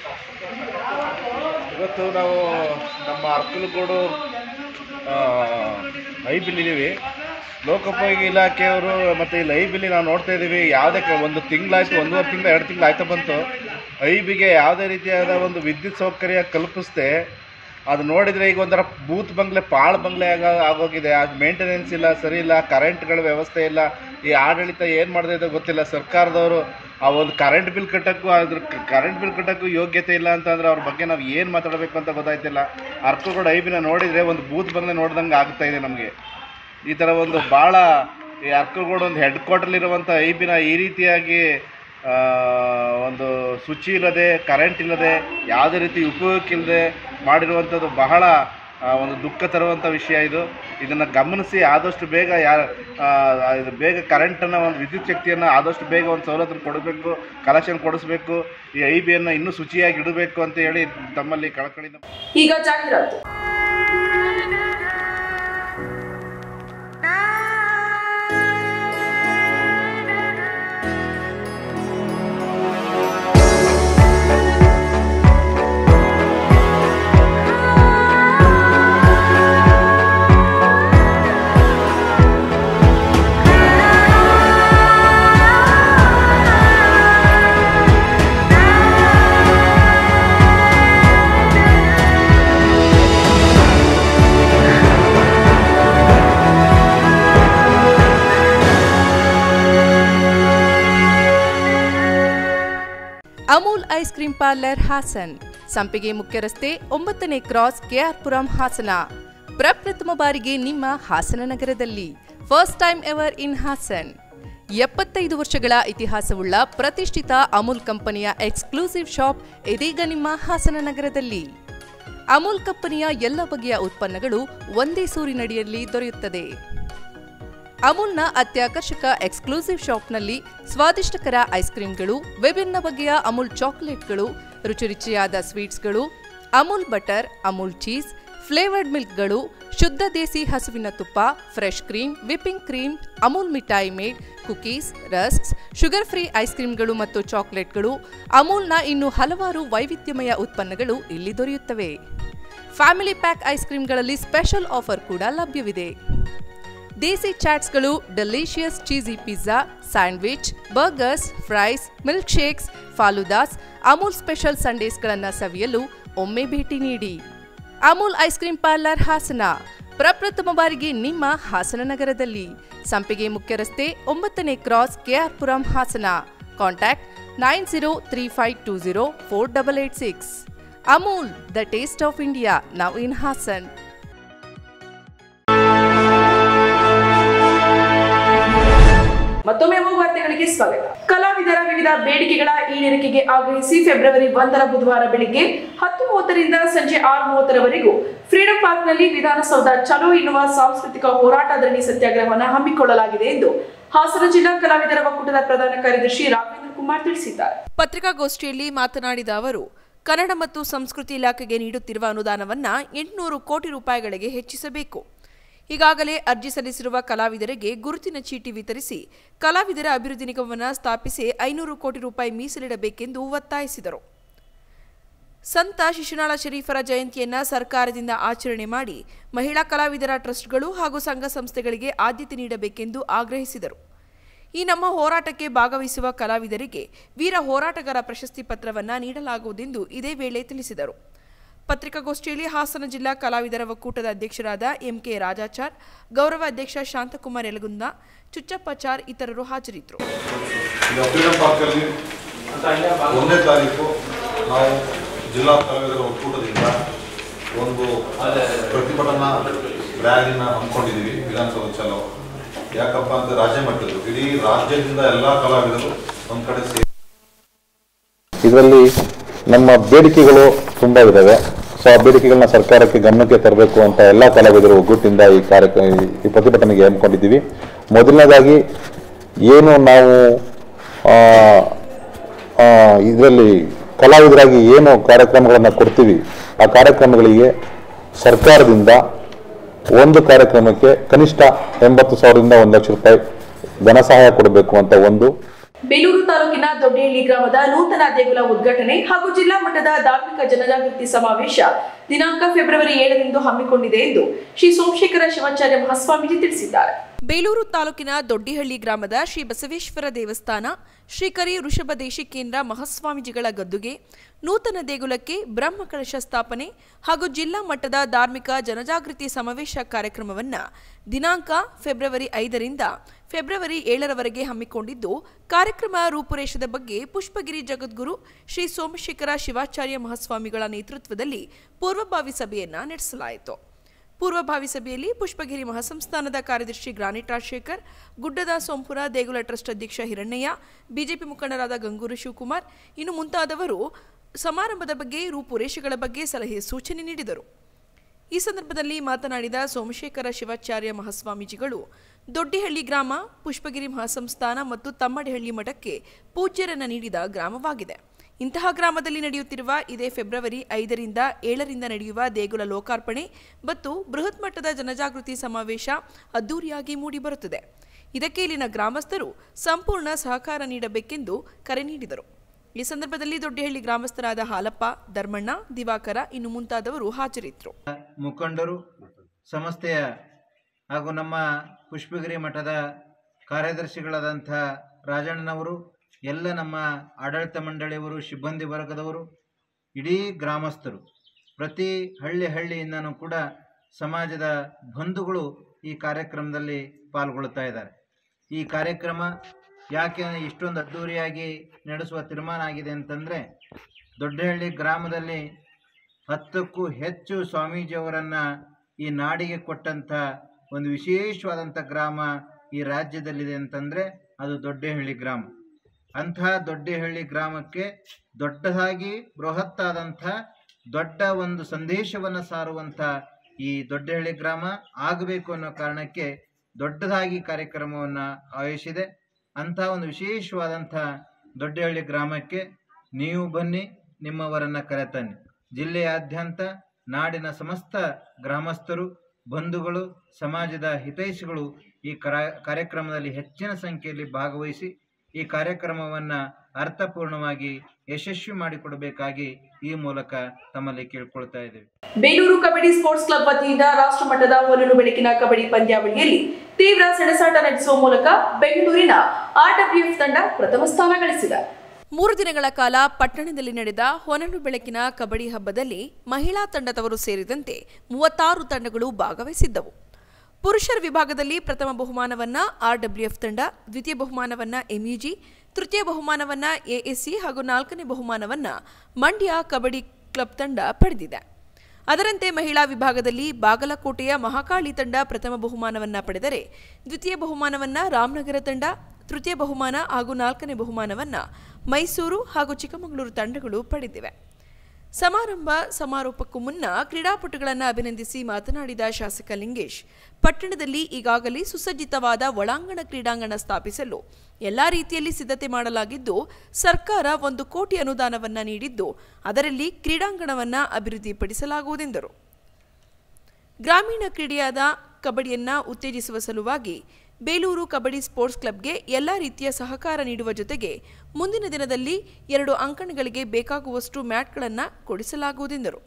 ಇವತ್ತು ನಾವು ನಮ್ಮ ಅರ್ಕಲಗೋಡು ಐಬಿಲ್ಲಿದ್ದೀವಿ ಲೋಕೋಪಯೋಗಿ ಇಲಾಖೆಯವರು ಮತ್ತು ಇಲ್ಲಿ ಐಬಿಲ್ಲಿ ನಾವು ನೋಡ್ತಾ ಇದ್ದೀವಿ ಯಾವುದೇ ಕ- ಒಂದು ತಿಂಗಳಾಯ್ತು ಒಂದೂವರೆ ತಿಂಗಳು ಎರಡು ತಿಂಗಳು ಆಯ್ತಾ ಬಂತು ಐಬಿಗೆ ಯಾವುದೇ ರೀತಿಯಾದ ಒಂದು ವಿದ್ಯುತ್ ಸೌಕರ್ಯ ಕಲ್ಪಿಸ್ದೆ ಅದು ನೋಡಿದರೆ ಈಗ ಒಂಥರ ಬೂತ್ ಬಂಗ್ಲೆ ಪಾಳು ಬಂಗ್ಲೆ ಆಗ ಆಗೋಗಿದೆ ಅದು ಮೇಂಟೆನೆನ್ಸ್ ಇಲ್ಲ ಸರಿ ಇಲ್ಲ ಕರೆಂಟ್ಗಳ ವ್ಯವಸ್ಥೆ ಇಲ್ಲ ಈ ಆಡಳಿತ ಏನು ಮಾಡಿದೆ ಗೊತ್ತಿಲ್ಲ ಸರ್ಕಾರದವರು ಆ ಒಂದು ಕರೆಂಟ್ ಬಿಲ್ ಕಟ್ಟೋಕ್ಕೂ ಅದ್ರ ಕರೆಂಟ್ ಬಿಲ್ ಕಟ್ಟೋಕ್ಕೂ ಯೋಗ್ಯತೆ ಇಲ್ಲ ಅಂತಂದ್ರೆ ಅವ್ರ ಬಗ್ಗೆ ನಾವು ಏನು ಮಾತಾಡಬೇಕು ಅಂತ ಗೊತ್ತಾಯ್ತಿಲ್ಲ ಅರ್ಕಲ್ಗೋಡು ಐಬಿನ ನೋಡಿದರೆ ಒಂದು ಬೂತ್ ಬಂಗ್ಲೆ ನೋಡ್ದಂಗೆ ಆಗ್ತಾ ಇದೆ ನಮಗೆ ಈ ಥರ ಒಂದು ಭಾಳ ಈ ಅರ್ಕಲ್ಗೋಡು ಒಂದು ಹೆಡ್ ಕ್ವಾರ್ಟರ್ಲಿರುವಂಥ ಐಬಿನ ಈ ರೀತಿಯಾಗಿ ಆ, ಒಂದು ಶುಚಿ ಇಲ್ಲದೆ ಕರೆಂಟ್ ಇಲ್ಲದೆ ಯಾವುದೇ ರೀತಿ ಉಪಯೋಗಕ್ಕಿಲ್ಲದೆ ಮಾಡಿರುವಂಥದ್ದು ಬಹಳ ಆ, ಒಂದು ದುಃಖ ತರುವಂಥ ವಿಷಯ ಇದು ಇದನ್ನು ಗಮನಿಸಿ ಆದಷ್ಟು ಬೇಗ ಯಾರ ಆ, ಇದು ಬೇಗ ಕರೆಂಟನ್ನು ಒಂದು ವಿದ್ಯುತ್ ಶಕ್ತಿಯನ್ನು ಆದಷ್ಟು ಬೇಗ ಒಂದು ಸವಲತ್ತನ್ನು ಕೊಡಬೇಕು ಕಲೆಕ್ಷನ್ ಕೊಡಿಸ್ಬೇಕು ಈ ಐ ಬಿಯನ್ನು ಇನ್ನೂ ಶುಚಿಯಾಗಿ ಇಡಬೇಕು ಅಂತ ಹೇಳಿ ತಮ್ಮಲ್ಲಿ ಕಳಕಳಿಯಿಂದ ಈಗ ಜಾಹೀರಾತು Amul ice cream parlour Hassan Sampige ಮುಖ್ಯ ರಸ್ತೆ ಒಂಬತ್ತನೇ ಕ್ರಾಸ್ ಕೆಆರ್ಪುರಂ ಹಾಸನ ಪ್ರಪ್ರಥಮ ಬಾರಿಗೆ ನಿಮ್ಮ ಹಾಸನ ನಗರದಲ್ಲಿ first time ever in Hassan ಎಪ್ಪತ್ತೈದು ವರ್ಷಗಳ ಇತಿಹಾಸವುಳ್ಳ ಪ್ರತಿಷ್ಠಿತ ಅಮೂಲ್ ಕಂಪನಿಯ ಎಕ್ಸ್ಕ್ಲೂಸಿವ್ ಶಾಪ್ ಇದೀಗ ನಿಮ್ಮ ಹಾಸನ ನಗರದಲ್ಲಿ ಅಮೂಲ್ ಕಂಪನಿಯ ಎಲ್ಲ ಬಗೆಯ ಉತ್ಪನ್ನಗಳು ಒಂದೇ ಸೂರಿನಡಿಯಲ್ಲಿ ದೊರೆಯುತ್ತದೆ ಅಮೂಲ್ನ ಅತ್ಯಾಕರ್ಷಕ ಎಕ್ಸ್ಕ್ಲೂಸಿವ್ ಶಾಪ್ನಲ್ಲಿ ಸ್ವಾದಿಷ್ಟಕರ ಐಸ್ ಕ್ರೀಮ್ಗಳು ವಿಭಿನ್ನ ಬಗೆಯ ಅಮೂಲ್ ಚಾಕೊಲೇಟ್ಗಳು ರುಚಿ ರುಚಿಯಾದ ಸ್ವೀಟ್ಸ್ಗಳು Amul butter Amul cheese flavoured ಮಿಲ್ಕ್ಗಳು ಶುದ್ಧ ದೇಸಿ ಹಸುವಿನ ತುಪ್ಪ fresh cream whipping cream Amul ಮಿಠಾಯಿ made cookies rusks sugar free ice ಕ್ರೀಮ್ಗಳು ಮತ್ತು ಚಾಕೊಲೇಟ್ಗಳು ಅಮೂಲ್ನ ಇನ್ನು ಹಲವಾರು ವೈವಿಧ್ಯಮಯ ಉತ್ಪನ್ನಗಳು ಇಲ್ಲಿ ದೊರೆಯುತ್ತವೆ ಫ್ಯಾಮಿಲಿ ಪ್ಯಾಕ್ ಐಸ್ ಕ್ರೀಮ್ಗಳಲ್ಲಿ ಸ್ಪೆಷಲ್ ಆಫರ್ ಕೂಡ ಲಭ್ಯವಿದೆ ದೇಸಿ ಚಾಟ್ಸ್ಗಳು delicious cheesy pizza sandwich burgers fries milkshakes faloodas Amul special ಸಂಡೇಸ್ಗಳನ್ನು ಸವಿಯಲು ಒಮ್ಮೆ ಭೇಟಿ ನೀಡಿ Amul ice cream parlour Hassan ಪ್ರಪ್ರಥಮ ಬಾರಿಗೆ ನಿಮ್ಮ ಹಾಸನ ನಗರದಲ್ಲಿ ಸಂಪಿಗೆ ಮುಖ್ಯ ರಸ್ತೆ ಒಂಬತ್ತನೇ cross KR Puram Hassan contact nine zero three five two zero four double eight six Amul the taste of India now in Hassan ಮತ್ತೊಮ್ಮೆ ಮೂರು ವಾರ್ತೆಗಳಿಗೆ ಸ್ವಾಗತ ಕಲಾವಿದರ ವಿವಿಧ ಬೇಡಿಕೆಗಳ ಈಡೇರಿಕೆಗೆ ಆಗ್ರಹಿಸಿ ಫೆಬ್ರವರಿ ಒಂದರ ಬುಧವಾರ ಬೆಳಿಗ್ಗೆ ಹತ್ತು ಮೂವತ್ತರಿಂದ ಸಂಜೆ ಆರು ಮೂವತ್ತರವರೆಗೂ ಫ್ರೀಡಂ ಪಾರ್ಕ್ನಲ್ಲಿ ವಿಧಾನಸೌಧ ಚಲೋ ಎನ್ನುವ ಸಾಂಸ್ಕೃತಿಕ ಹೋರಾಟ ಧರಣಿ ಸತ್ಯಾಗ್ರಹವನ್ನು ಹಮ್ಮಿಕೊಳ್ಳಲಾಗಿದೆ ಎಂದು ಹಾಸನ ಜಿಲ್ಲಾ ಕಲಾವಿದರ ಒಕ್ಕೂಟದ ಪ್ರಧಾನ ಕಾರ್ಯದರ್ಶಿ ರಾಘವೇಂದ್ರ ಕುಮಾರ್ ತಿಳಿಸಿದ್ದಾರೆ ಪತ್ರಿಕಾಗೋಷ್ಠಿಯಲ್ಲಿ ಮಾತನಾಡಿದ ಅವರು ಕನ್ನಡ ಮತ್ತು ಸಂಸ್ಕೃತಿ ಇಲಾಖೆಗೆ ನೀಡುತ್ತಿರುವ ಅನುದಾನವನ್ನ ಎಂಟುನೂರು ಕೋಟಿ ರೂಪಾಯಿಗಳಿಗೆ ಹೆಚ್ಚಿಸಬೇಕು ಈಗಾಗಲೇ ಅರ್ಜಿ ಸಲ್ಲಿಸಿರುವ ಕಲಾವಿದರಿಗೆ ಗುರುತಿನ ಚೀಟಿ ವಿತರಿಸಿ ಕಲಾವಿದರ ಅಭಿವೃದ್ಧಿ ನಿಗಮವನ್ನು ಸ್ಥಾಪಿಸಿ ಐನೂರು ಕೋಟಿ ರೂಪಾಯಿ ಮೀಸಲಿಡಬೇಕೆಂದು ಒತ್ತಾಯಿಸಿದರು ಸಂತ ಶಿಶುನಾಳ ಶರೀಫರ ಜಯಂತಿಯನ್ನ ಸರ್ಕಾರದಿಂದ ಆಚರಣೆ ಮಾಡಿ ಮಹಿಳಾ ಕಲಾವಿದರ ಟ್ರಸ್ಟ್ಗಳು ಹಾಗೂ ಸಂಘ ಸಂಸ್ಥೆಗಳಿಗೆ ಆದ್ಯತೆ ನೀಡಬೇಕೆಂದು ಆಗ್ರಹಿಸಿದರು ಈ ನಮ್ಮ ಹೋರಾಟಕ್ಕೆ ಭಾಗವಹಿಸುವ ಕಲಾವಿದರಿಗೆ ವೀರ ಹೋರಾಟಗಾರ ಪ್ರಶಸ್ತಿ ಪತ್ರವನ್ನ ನೀಡಲಾಗುವುದೆಂದು ಇದೇ ವೇಳೆ ತಿಳಿಸಿದರು ಪತ್ರಿಕಾಗೋಷ್ಠಿಯಲ್ಲಿ ಹಾಸನ ಜಿಲ್ಲಾ ಕಲಾವಿದರ ಒಕ್ಕೂಟದ ಅಧ್ಯಕ್ಷರಾದ ಎಂಕೆ ರಾಜಾಚಾರ್ ಗೌರವ ಅಧ್ಯಕ್ಷ ಶಾಂತಕುಮಾರ್ ಯಲಗುಂದ ಚುಚ್ಚಪ್ಪಚಾರ್ ಇತರರು ಹಾಜರಿದ್ದರು ಈಗ ಫ್ರೀಡಂ ಪಾರ್ಕಲ್ಲಿ ಒಂದನೇ ತಾರೀಕು ನಾವು ಜಿಲ್ಲಾ ಕಲಾವಿದರ ಒಕ್ಕೂಟದಿಂದ ಒಂದು ಪ್ರತಿಭಟನಾ ರ್ಯಾಲಿನ ಹಮ್ಮಿಕೊಂಡಿದ್ದೀವಿ ವಿಧಾನಸೌಧ ಚಲೋ ಯಾಕಪ್ಪ ಅಂತ ರಾಜ್ಯ ಮಟ್ಟದ್ದು ಇಡೀ ರಾಜ್ಯದಿಂದ ಎಲ್ಲ ಕಲಾವಿದರು ಒಂದು ಕಡೆ ಸೇರಿ ಇದರಲ್ಲಿ ನಮ್ಮ ಬೇಡಿಕೆಗಳು ತುಂಬ ಇದ್ದಾವೆ ಸೊ ಆ ಬೇಡಿಕೆಗಳನ್ನ ಸರ್ಕಾರಕ್ಕೆ ಗಮನಕ್ಕೆ ತರಬೇಕು ಅಂತ ಎಲ್ಲ ಕಲಾವಿದರು ಒಗ್ಗಟ್ಟಿಂದ ಈ ಕಾರ್ಯಕ್ರಮ ಈ ಪ್ರತಿಭಟನೆಗೆ ಹಮ್ಮಿಕೊಂಡಿದ್ದೀವಿ ಮೊದಲನೇದಾಗಿ ಏನು ನಾವು ಇದರಲ್ಲಿ ಕಲಾವಿದರಾಗಿ ಏನು ಕಾರ್ಯಕ್ರಮಗಳನ್ನು ಕೊಡ್ತೀವಿ ಆ ಕಾರ್ಯಕ್ರಮಗಳಿಗೆ ಸರ್ಕಾರದಿಂದ ಒಂದು ಕಾರ್ಯಕ್ರಮಕ್ಕೆ ಕನಿಷ್ಠ ಎಂಬತ್ತು ಸಾವಿರದಿಂದ ಒಂದು ಲಕ್ಷ ರೂಪಾಯಿ ಧನ ಸಹಾಯ ಕೊಡಬೇಕು ಅಂತ ಒಂದು ಬೇಲೂರು ತಾಲೂಕಿನ ದೊಡ್ಡಹಳ್ಳಿ ಗ್ರಾಮದ ನೂತನ ದೇಗುಲ ಉದ್ಘಾಟನೆ ಹಾಗೂ ಜಿಲ್ಲಾ ಮಟ್ಟದ ಧಾರ್ಮಿಕ ಜನಜಾಗೃತಿ ಸಮಾವೇಶ ದಿನಾಂಕ ಫೆಬ್ರವರಿ ಏಳರಂದು ಹಮ್ಮಿಕೊಂಡಿದೆ ಎಂದು ಶ್ರೀ ಸೋಮಶೇಖರ ಶಿವಾಚಾರ್ಯ ಮಹಾಸ್ವಾಮೀಜಿ ತಿಳಿಸಿದ್ದಾರೆ ಬೇಲೂರು ತಾಲೂಕಿನ ದೊಡ್ಡಿಹಳ್ಳಿ ಗ್ರಾಮದ ಶ್ರೀ ಬಸವೇಶ್ವರ ದೇವಸ್ಥಾನ ಶ್ರೀಕರಿ ವೃಷಭ ದೇಶಿಕೇಂದ್ರ ಮಹಾಸ್ವಾಮೀಜಿಗಳ ಗದ್ದುಗೆ ನೂತನ ದೇಗುಲಕ್ಕೆ ಬ್ರಹ್ಮ ಕಳಶ ಸ್ಥಾಪನೆ ಹಾಗೂ ಜಿಲ್ಲಾ ಮಟ್ಟದ ಧಾರ್ಮಿಕ ಜನಜಾಗೃತಿ ಸಮಾವೇಶ ಕಾರ್ಯಕ್ರಮವನ್ನು ದಿನಾಂಕ ಫೆಬ್ರವರಿ ಐದರಿಂದ ಫೆಬ್ರವರಿ ಏಳರವರೆಗೆ ಹಮ್ಮಿಕೊಂಡಿದ್ದು ಕಾರ್ಯಕ್ರಮ ರೂಪುರೇಷದ ಬಗ್ಗೆ ಪುಷ್ಪಗಿರಿ ಜಗದ್ಗುರು ಶ್ರೀ ಸೋಮಶೇಖರ ಶಿವಾಚಾರ್ಯ ಮಹಾಸ್ವಾಮಿಗಳ ನೇತೃತ್ವದಲ್ಲಿ ಪೂರ್ವಭಾವಿ ಸಭೆಯನ್ನ ನಡೆಸಲಾಯಿತು ಪೂರ್ವಭಾವಿ ಸಭೆಯಲ್ಲಿ ಪುಷ್ಪಗಿರಿ ಮಹಾಸಂಸ್ಥಾನದ ಕಾರ್ಯದರ್ಶಿ ಗ್ರಾನಿಟ್ ರಾಜಶೇಖರ್ ಗುಡ್ಡದ ಸೋಂಪುರ ದೇಗುಲ ಟ್ರಸ್ಟ್ ಅಧ್ಯಕ್ಷ ಹಿರಣ್ಣಯ್ಯ ಬಿಜೆಪಿ ಮುಖಂಡರಾದ ಗಂಗೂರು ಶಿವಕುಮಾರ್ ಇನ್ನು ಮುಂತಾದವರು ಸಮಾರಂಭದ ಬಗ್ಗೆ ರೂಪುರೇಷೆಗಳ ಬಗ್ಗೆ ಸಲಹೆ ಸೂಚನೆ ನೀಡಿದರು ಈ ಸಂದರ್ಭದಲ್ಲಿ ಮಾತನಾಡಿದ ಸೋಮಶೇಖರ ಶಿವಾಚಾರ್ಯ ಮಹಾಸ್ವಾಮೀಜಿಗಳು ದೊಡ್ಡಿಹಳ್ಳಿ ಗ್ರಾಮ ಪುಷ್ಪಗಿರಿ ಮಹಾಸಂಸ್ಥಾನ ಮತ್ತು ತಮ್ಮಡಿಹಳ್ಳಿ ಮಠಕ್ಕೆ ಪೂಜ್ಯರನ್ನ ನೀಡಿದ ಗ್ರಾಮವಾಗಿದೆ ಇಂತಹ ಗ್ರಾಮದಲ್ಲಿ ನಡೆಯುತ್ತಿರುವ ಇದೇ ಫೆಬ್ರವರಿ ಐದರಿಂದ ಏಳರಿಂದ ನಡೆಯುವ ದೇಗುಲ ಲೋಕಾರ್ಪಣೆ ಮತ್ತು ಬೃಹತ್ ಮಟ್ಟದ ಜನಜಾಗೃತಿ ಸಮಾವೇಶ ಅದ್ದೂರಿಯಾಗಿ ಮೂಡಿಬರುತ್ತದೆ ಇದಕ್ಕೆ ಇಲ್ಲಿನ ಗ್ರಾಮಸ್ಥರು ಸಂಪೂರ್ಣ ಸಹಕಾರ ನೀಡಬೇಕೆಂದು ಕರೆ ನೀಡಿದರು ಈ ಸಂದರ್ಭದಲ್ಲಿ ದೊಡ್ಡಹಳ್ಳಿ ಗ್ರಾಮಸ್ಥರಾದ ಹಾಲಪ್ಪ ಧರ್ಮಣ್ಣ ದಿವಾಕರ ಇನ್ನು ಮುಂತಾದವರು ಹಾಜರಿದ್ದರು ಮುಖಂಡರು ಸಂಸ್ಥೆಯ ಹಾಗೂ ನಮ್ಮ ಪುಷ್ಪಗಿರಿ ಮಠದ ಕಾರ್ಯದರ್ಶಿಗಳಾದಂಥ ರಾಜಣ್ಣನವರು ಎಲ್ಲ ನಮ್ಮ ಆಡಳಿತ ಮಂಡಳಿಯವರು ಸಿಬ್ಬಂದಿ ವರ್ಗದವರು ಇಡೀ ಗ್ರಾಮಸ್ಥರು ಪ್ರತಿ ಹಳ್ಳಿ ಹಳ್ಳಿಯಿಂದನೂ ಕೂಡ ಸಮಾಜದ ಬಂಧುಗಳು ಈ ಕಾರ್ಯಕ್ರಮದಲ್ಲಿ ಪಾಲ್ಗೊಳ್ತಾ ಇದ್ದಾರೆ ಈ ಕಾರ್ಯಕ್ರಮ ಯಾಕೆ ಇಷ್ಟೊಂದು ಅದ್ಧೂರಿಯಾಗಿ ನಡೆಸುವ ತೀರ್ಮಾನ ಆಗಿದೆ ಅಂತಂದರೆ ದೊಡ್ಡಹಳ್ಳಿ ಗ್ರಾಮದಲ್ಲಿ ಹತ್ತಕ್ಕೂ ಹೆಚ್ಚು ಸ್ವಾಮೀಜಿಯವರನ್ನು ಈ ನಾಡಿಗೆ ಕೊಟ್ಟಂಥ ಒಂದು ವಿಶೇಷವಾದಂಥ ಗ್ರಾಮ ಈ ರಾಜ್ಯದಲ್ಲಿದೆ ಅಂತಂದರೆ ಅದು ದೊಡ್ಡಹಳ್ಳಿ ಗ್ರಾಮ ಅಂತಹ ದೊಡ್ಡಹಳ್ಳಿ ಗ್ರಾಮಕ್ಕೆ ದೊಡ್ಡದಾಗಿ ಬೃಹತ್ತಾದಂಥ ದೊಡ್ಡ ಒಂದು ಸಂದೇಶವನ್ನು ಸಾರುವಂಥ ಈ ದೊಡ್ಡಹಳ್ಳಿ ಗ್ರಾಮ ಆಗಬೇಕು ಅನ್ನೋ ಕಾರಣಕ್ಕೆ ದೊಡ್ಡದಾಗಿ ಕಾರ್ಯಕ್ರಮವನ್ನು ಆಯೋಜಿಸಿದೆ ಅಂಥ ಒಂದು ವಿಶೇಷವಾದಂಥ ದೊಡ್ಡಹಳ್ಳಿ ಗ್ರಾಮಕ್ಕೆ ನೀವು ಬನ್ನಿ ನಿಮ್ಮವರನ್ನು ಕರೆತನ್ನಿ ಜಿಲ್ಲೆಯಾದ್ಯಂತ ನಾಡಿನ ಸಮಸ್ತ ಗ್ರಾಮಸ್ಥರು ಬಂಧುಗಳು ಸಮಾಜದ ಹಿತೈಷಿಗಳು ಈ ಕರ ಕಾರ್ಯಕ್ರಮದಲ್ಲಿ ಹೆಚ್ಚಿನ ಸಂಖ್ಯೆಯಲ್ಲಿ ಭಾಗವಹಿಸಿ ಈ ಕಾರ್ಯಕ್ರಮವನ್ನು ಅರ್ಥಪೂರ್ಣವಾಗಿ ಯಶಸ್ವಿ ಮಾಡಿಕೊಡಬೇಕಾಗಿ ಈ ಮೂಲಕ ತಮ್ಮಲ್ಲಿ ಕೇಳ್ಕೊಳ್ತಾ ಇದ್ದೇವೆ ಬೇಲೂರು ಕಬಡ್ಡಿ ಸ್ಪೋರ್ಟ್ಸ್ ಕ್ಲಬ್ ವತಿಯಿಂದ ರಾಷ್ಟ್ರಮಟ್ಟದ ಹೊನಲು ಬೆಳಕಿನ ಕಬಡ್ಡಿ ಪಂದ್ಯಾವಳಿಯಲ್ಲಿ ತೀವ್ರ ಸೆಣಸಾಟ ನಡೆಸುವ ಮೂಲಕ ಬೆಂಗಳೂರಿನ ಆರ್ಡಬ್ಲ್ಯೂಎಫ್ ತಂಡ ಪ್ರಥಮ ಸ್ಥಾನ ಗಳಿಸಿದೆ ಮೂರು ದಿನಗಳ ಕಾಲ ಪಟ್ಟಣದಲ್ಲಿ ನಡೆದ ಹೊನಲು ಬೆಳಕಿನ ಕಬಡ್ಡಿ ಹಬ್ಬದಲ್ಲಿ ಮಹಿಳಾ ತಂಡದವರು ಸೇರಿದಂತೆ ಮೂವತ್ತಾರು ತಂಡಗಳು ಭಾಗವಹಿಸಿದ್ದವು ಪುರುಷರ ವಿಭಾಗದಲ್ಲಿ ಪ್ರಥಮ ಬಹುಮಾನವನ್ನ ಆರ್ಡಬ್ಲ್ಯೂಎಫ್ ತಂಡ ದ್ವಿತೀಯ ಬಹುಮಾನವನ್ನ ಎಂಯುಜಿ ತೃತೀಯ ಬಹುಮಾನವನ್ನ ಎಎಸ್ಸಿ ಹಾಗೂ ನಾಲ್ಕನೇ ಬಹುಮಾನವನ್ನ ಮಂಡ್ಯ ಕಬಡ್ಡಿ ಕ್ಲಬ್ ತಂಡ ಪಡೆದಿದೆ ಅದರಂತೆ ಮಹಿಳಾ ವಿಭಾಗದಲ್ಲಿ ಬಾಗಲಕೋಟೆಯ ಮಹಾಕಾಳಿ ತಂಡ ಪ್ರಥಮ ಬಹುಮಾನವನ್ನ ಪಡೆದರೆ ದ್ವಿತೀಯ ಬಹುಮಾನವನ್ನ ರಾಮನಗರ ತಂಡ ತೃತೀಯ ಬಹುಮಾನ ಹಾಗೂ ನಾಲ್ಕನೇ ಬಹುಮಾನವನ್ನ ಮೈಸೂರು ಹಾಗೂ ಚಿಕ್ಕಮಗಳೂರು ತಂಡಗಳು ಪಡೆದಿವೆ ಸಮಾರಂಭ ಸಮಾರೋಪಕ್ಕೂ ಮುನ್ನ ಕ್ರೀಡಾಪಟುಗಳನ್ನು ಅಭಿನಂದಿಸಿ ಮಾತನಾಡಿದ ಶಾಸಕ ಲಿಂಗೇಶ್ ಪಟ್ಟಣದಲ್ಲಿ ಈಗಾಗಲೇ ಸುಸಜ್ಜಿತವಾದ ಒಳಾಂಗಣ ಕ್ರೀಡಾಂಗಣ ಸ್ಥಾಪಿಸಲು ಎಲ್ಲಾ ರೀತಿಯಲ್ಲಿ ಸಿದ್ಧತೆ ಮಾಡಲಾಗಿದ್ದು ಸರ್ಕಾರ ಒಂದು ಕೋಟಿ ಅನುದಾನವನ್ನ ನೀಡಿದ್ದು ಅದರಲ್ಲಿ ಕ್ರೀಡಾಂಗಣವನ್ನ ಅಭಿವೃದ್ಧಿಪಡಿಸಲಾಗುವುದೆಂದರು ಗ್ರಾಮೀಣ ಕ್ರೀಡೆಯಾದ ಕಬಡ್ಡಿಯನ್ನ ಉತ್ತೇಜಿಸುವ ಸಲುವಾಗಿ ಬೇಲೂರು ಕಬಡ್ಡಿ ಸ್ಪೋರ್ಟ್ಸ್ ಕ್ಲಬ್ಗೆ ಎಲ್ಲ ರೀತಿಯ ಸಹಕಾರ ನೀಡುವ ಜೊತೆಗೆ ಮುಂದಿನ ದಿನದಲ್ಲಿ ಎರಡು ಅಂಕಣಗಳಿಗೆ ಬೇಕಾಗುವಷ್ಟು ಮ್ಯಾಟ್ಗಳನ್ನು ಕೊಡಿಸಲಾಗುವುದೆಂದರು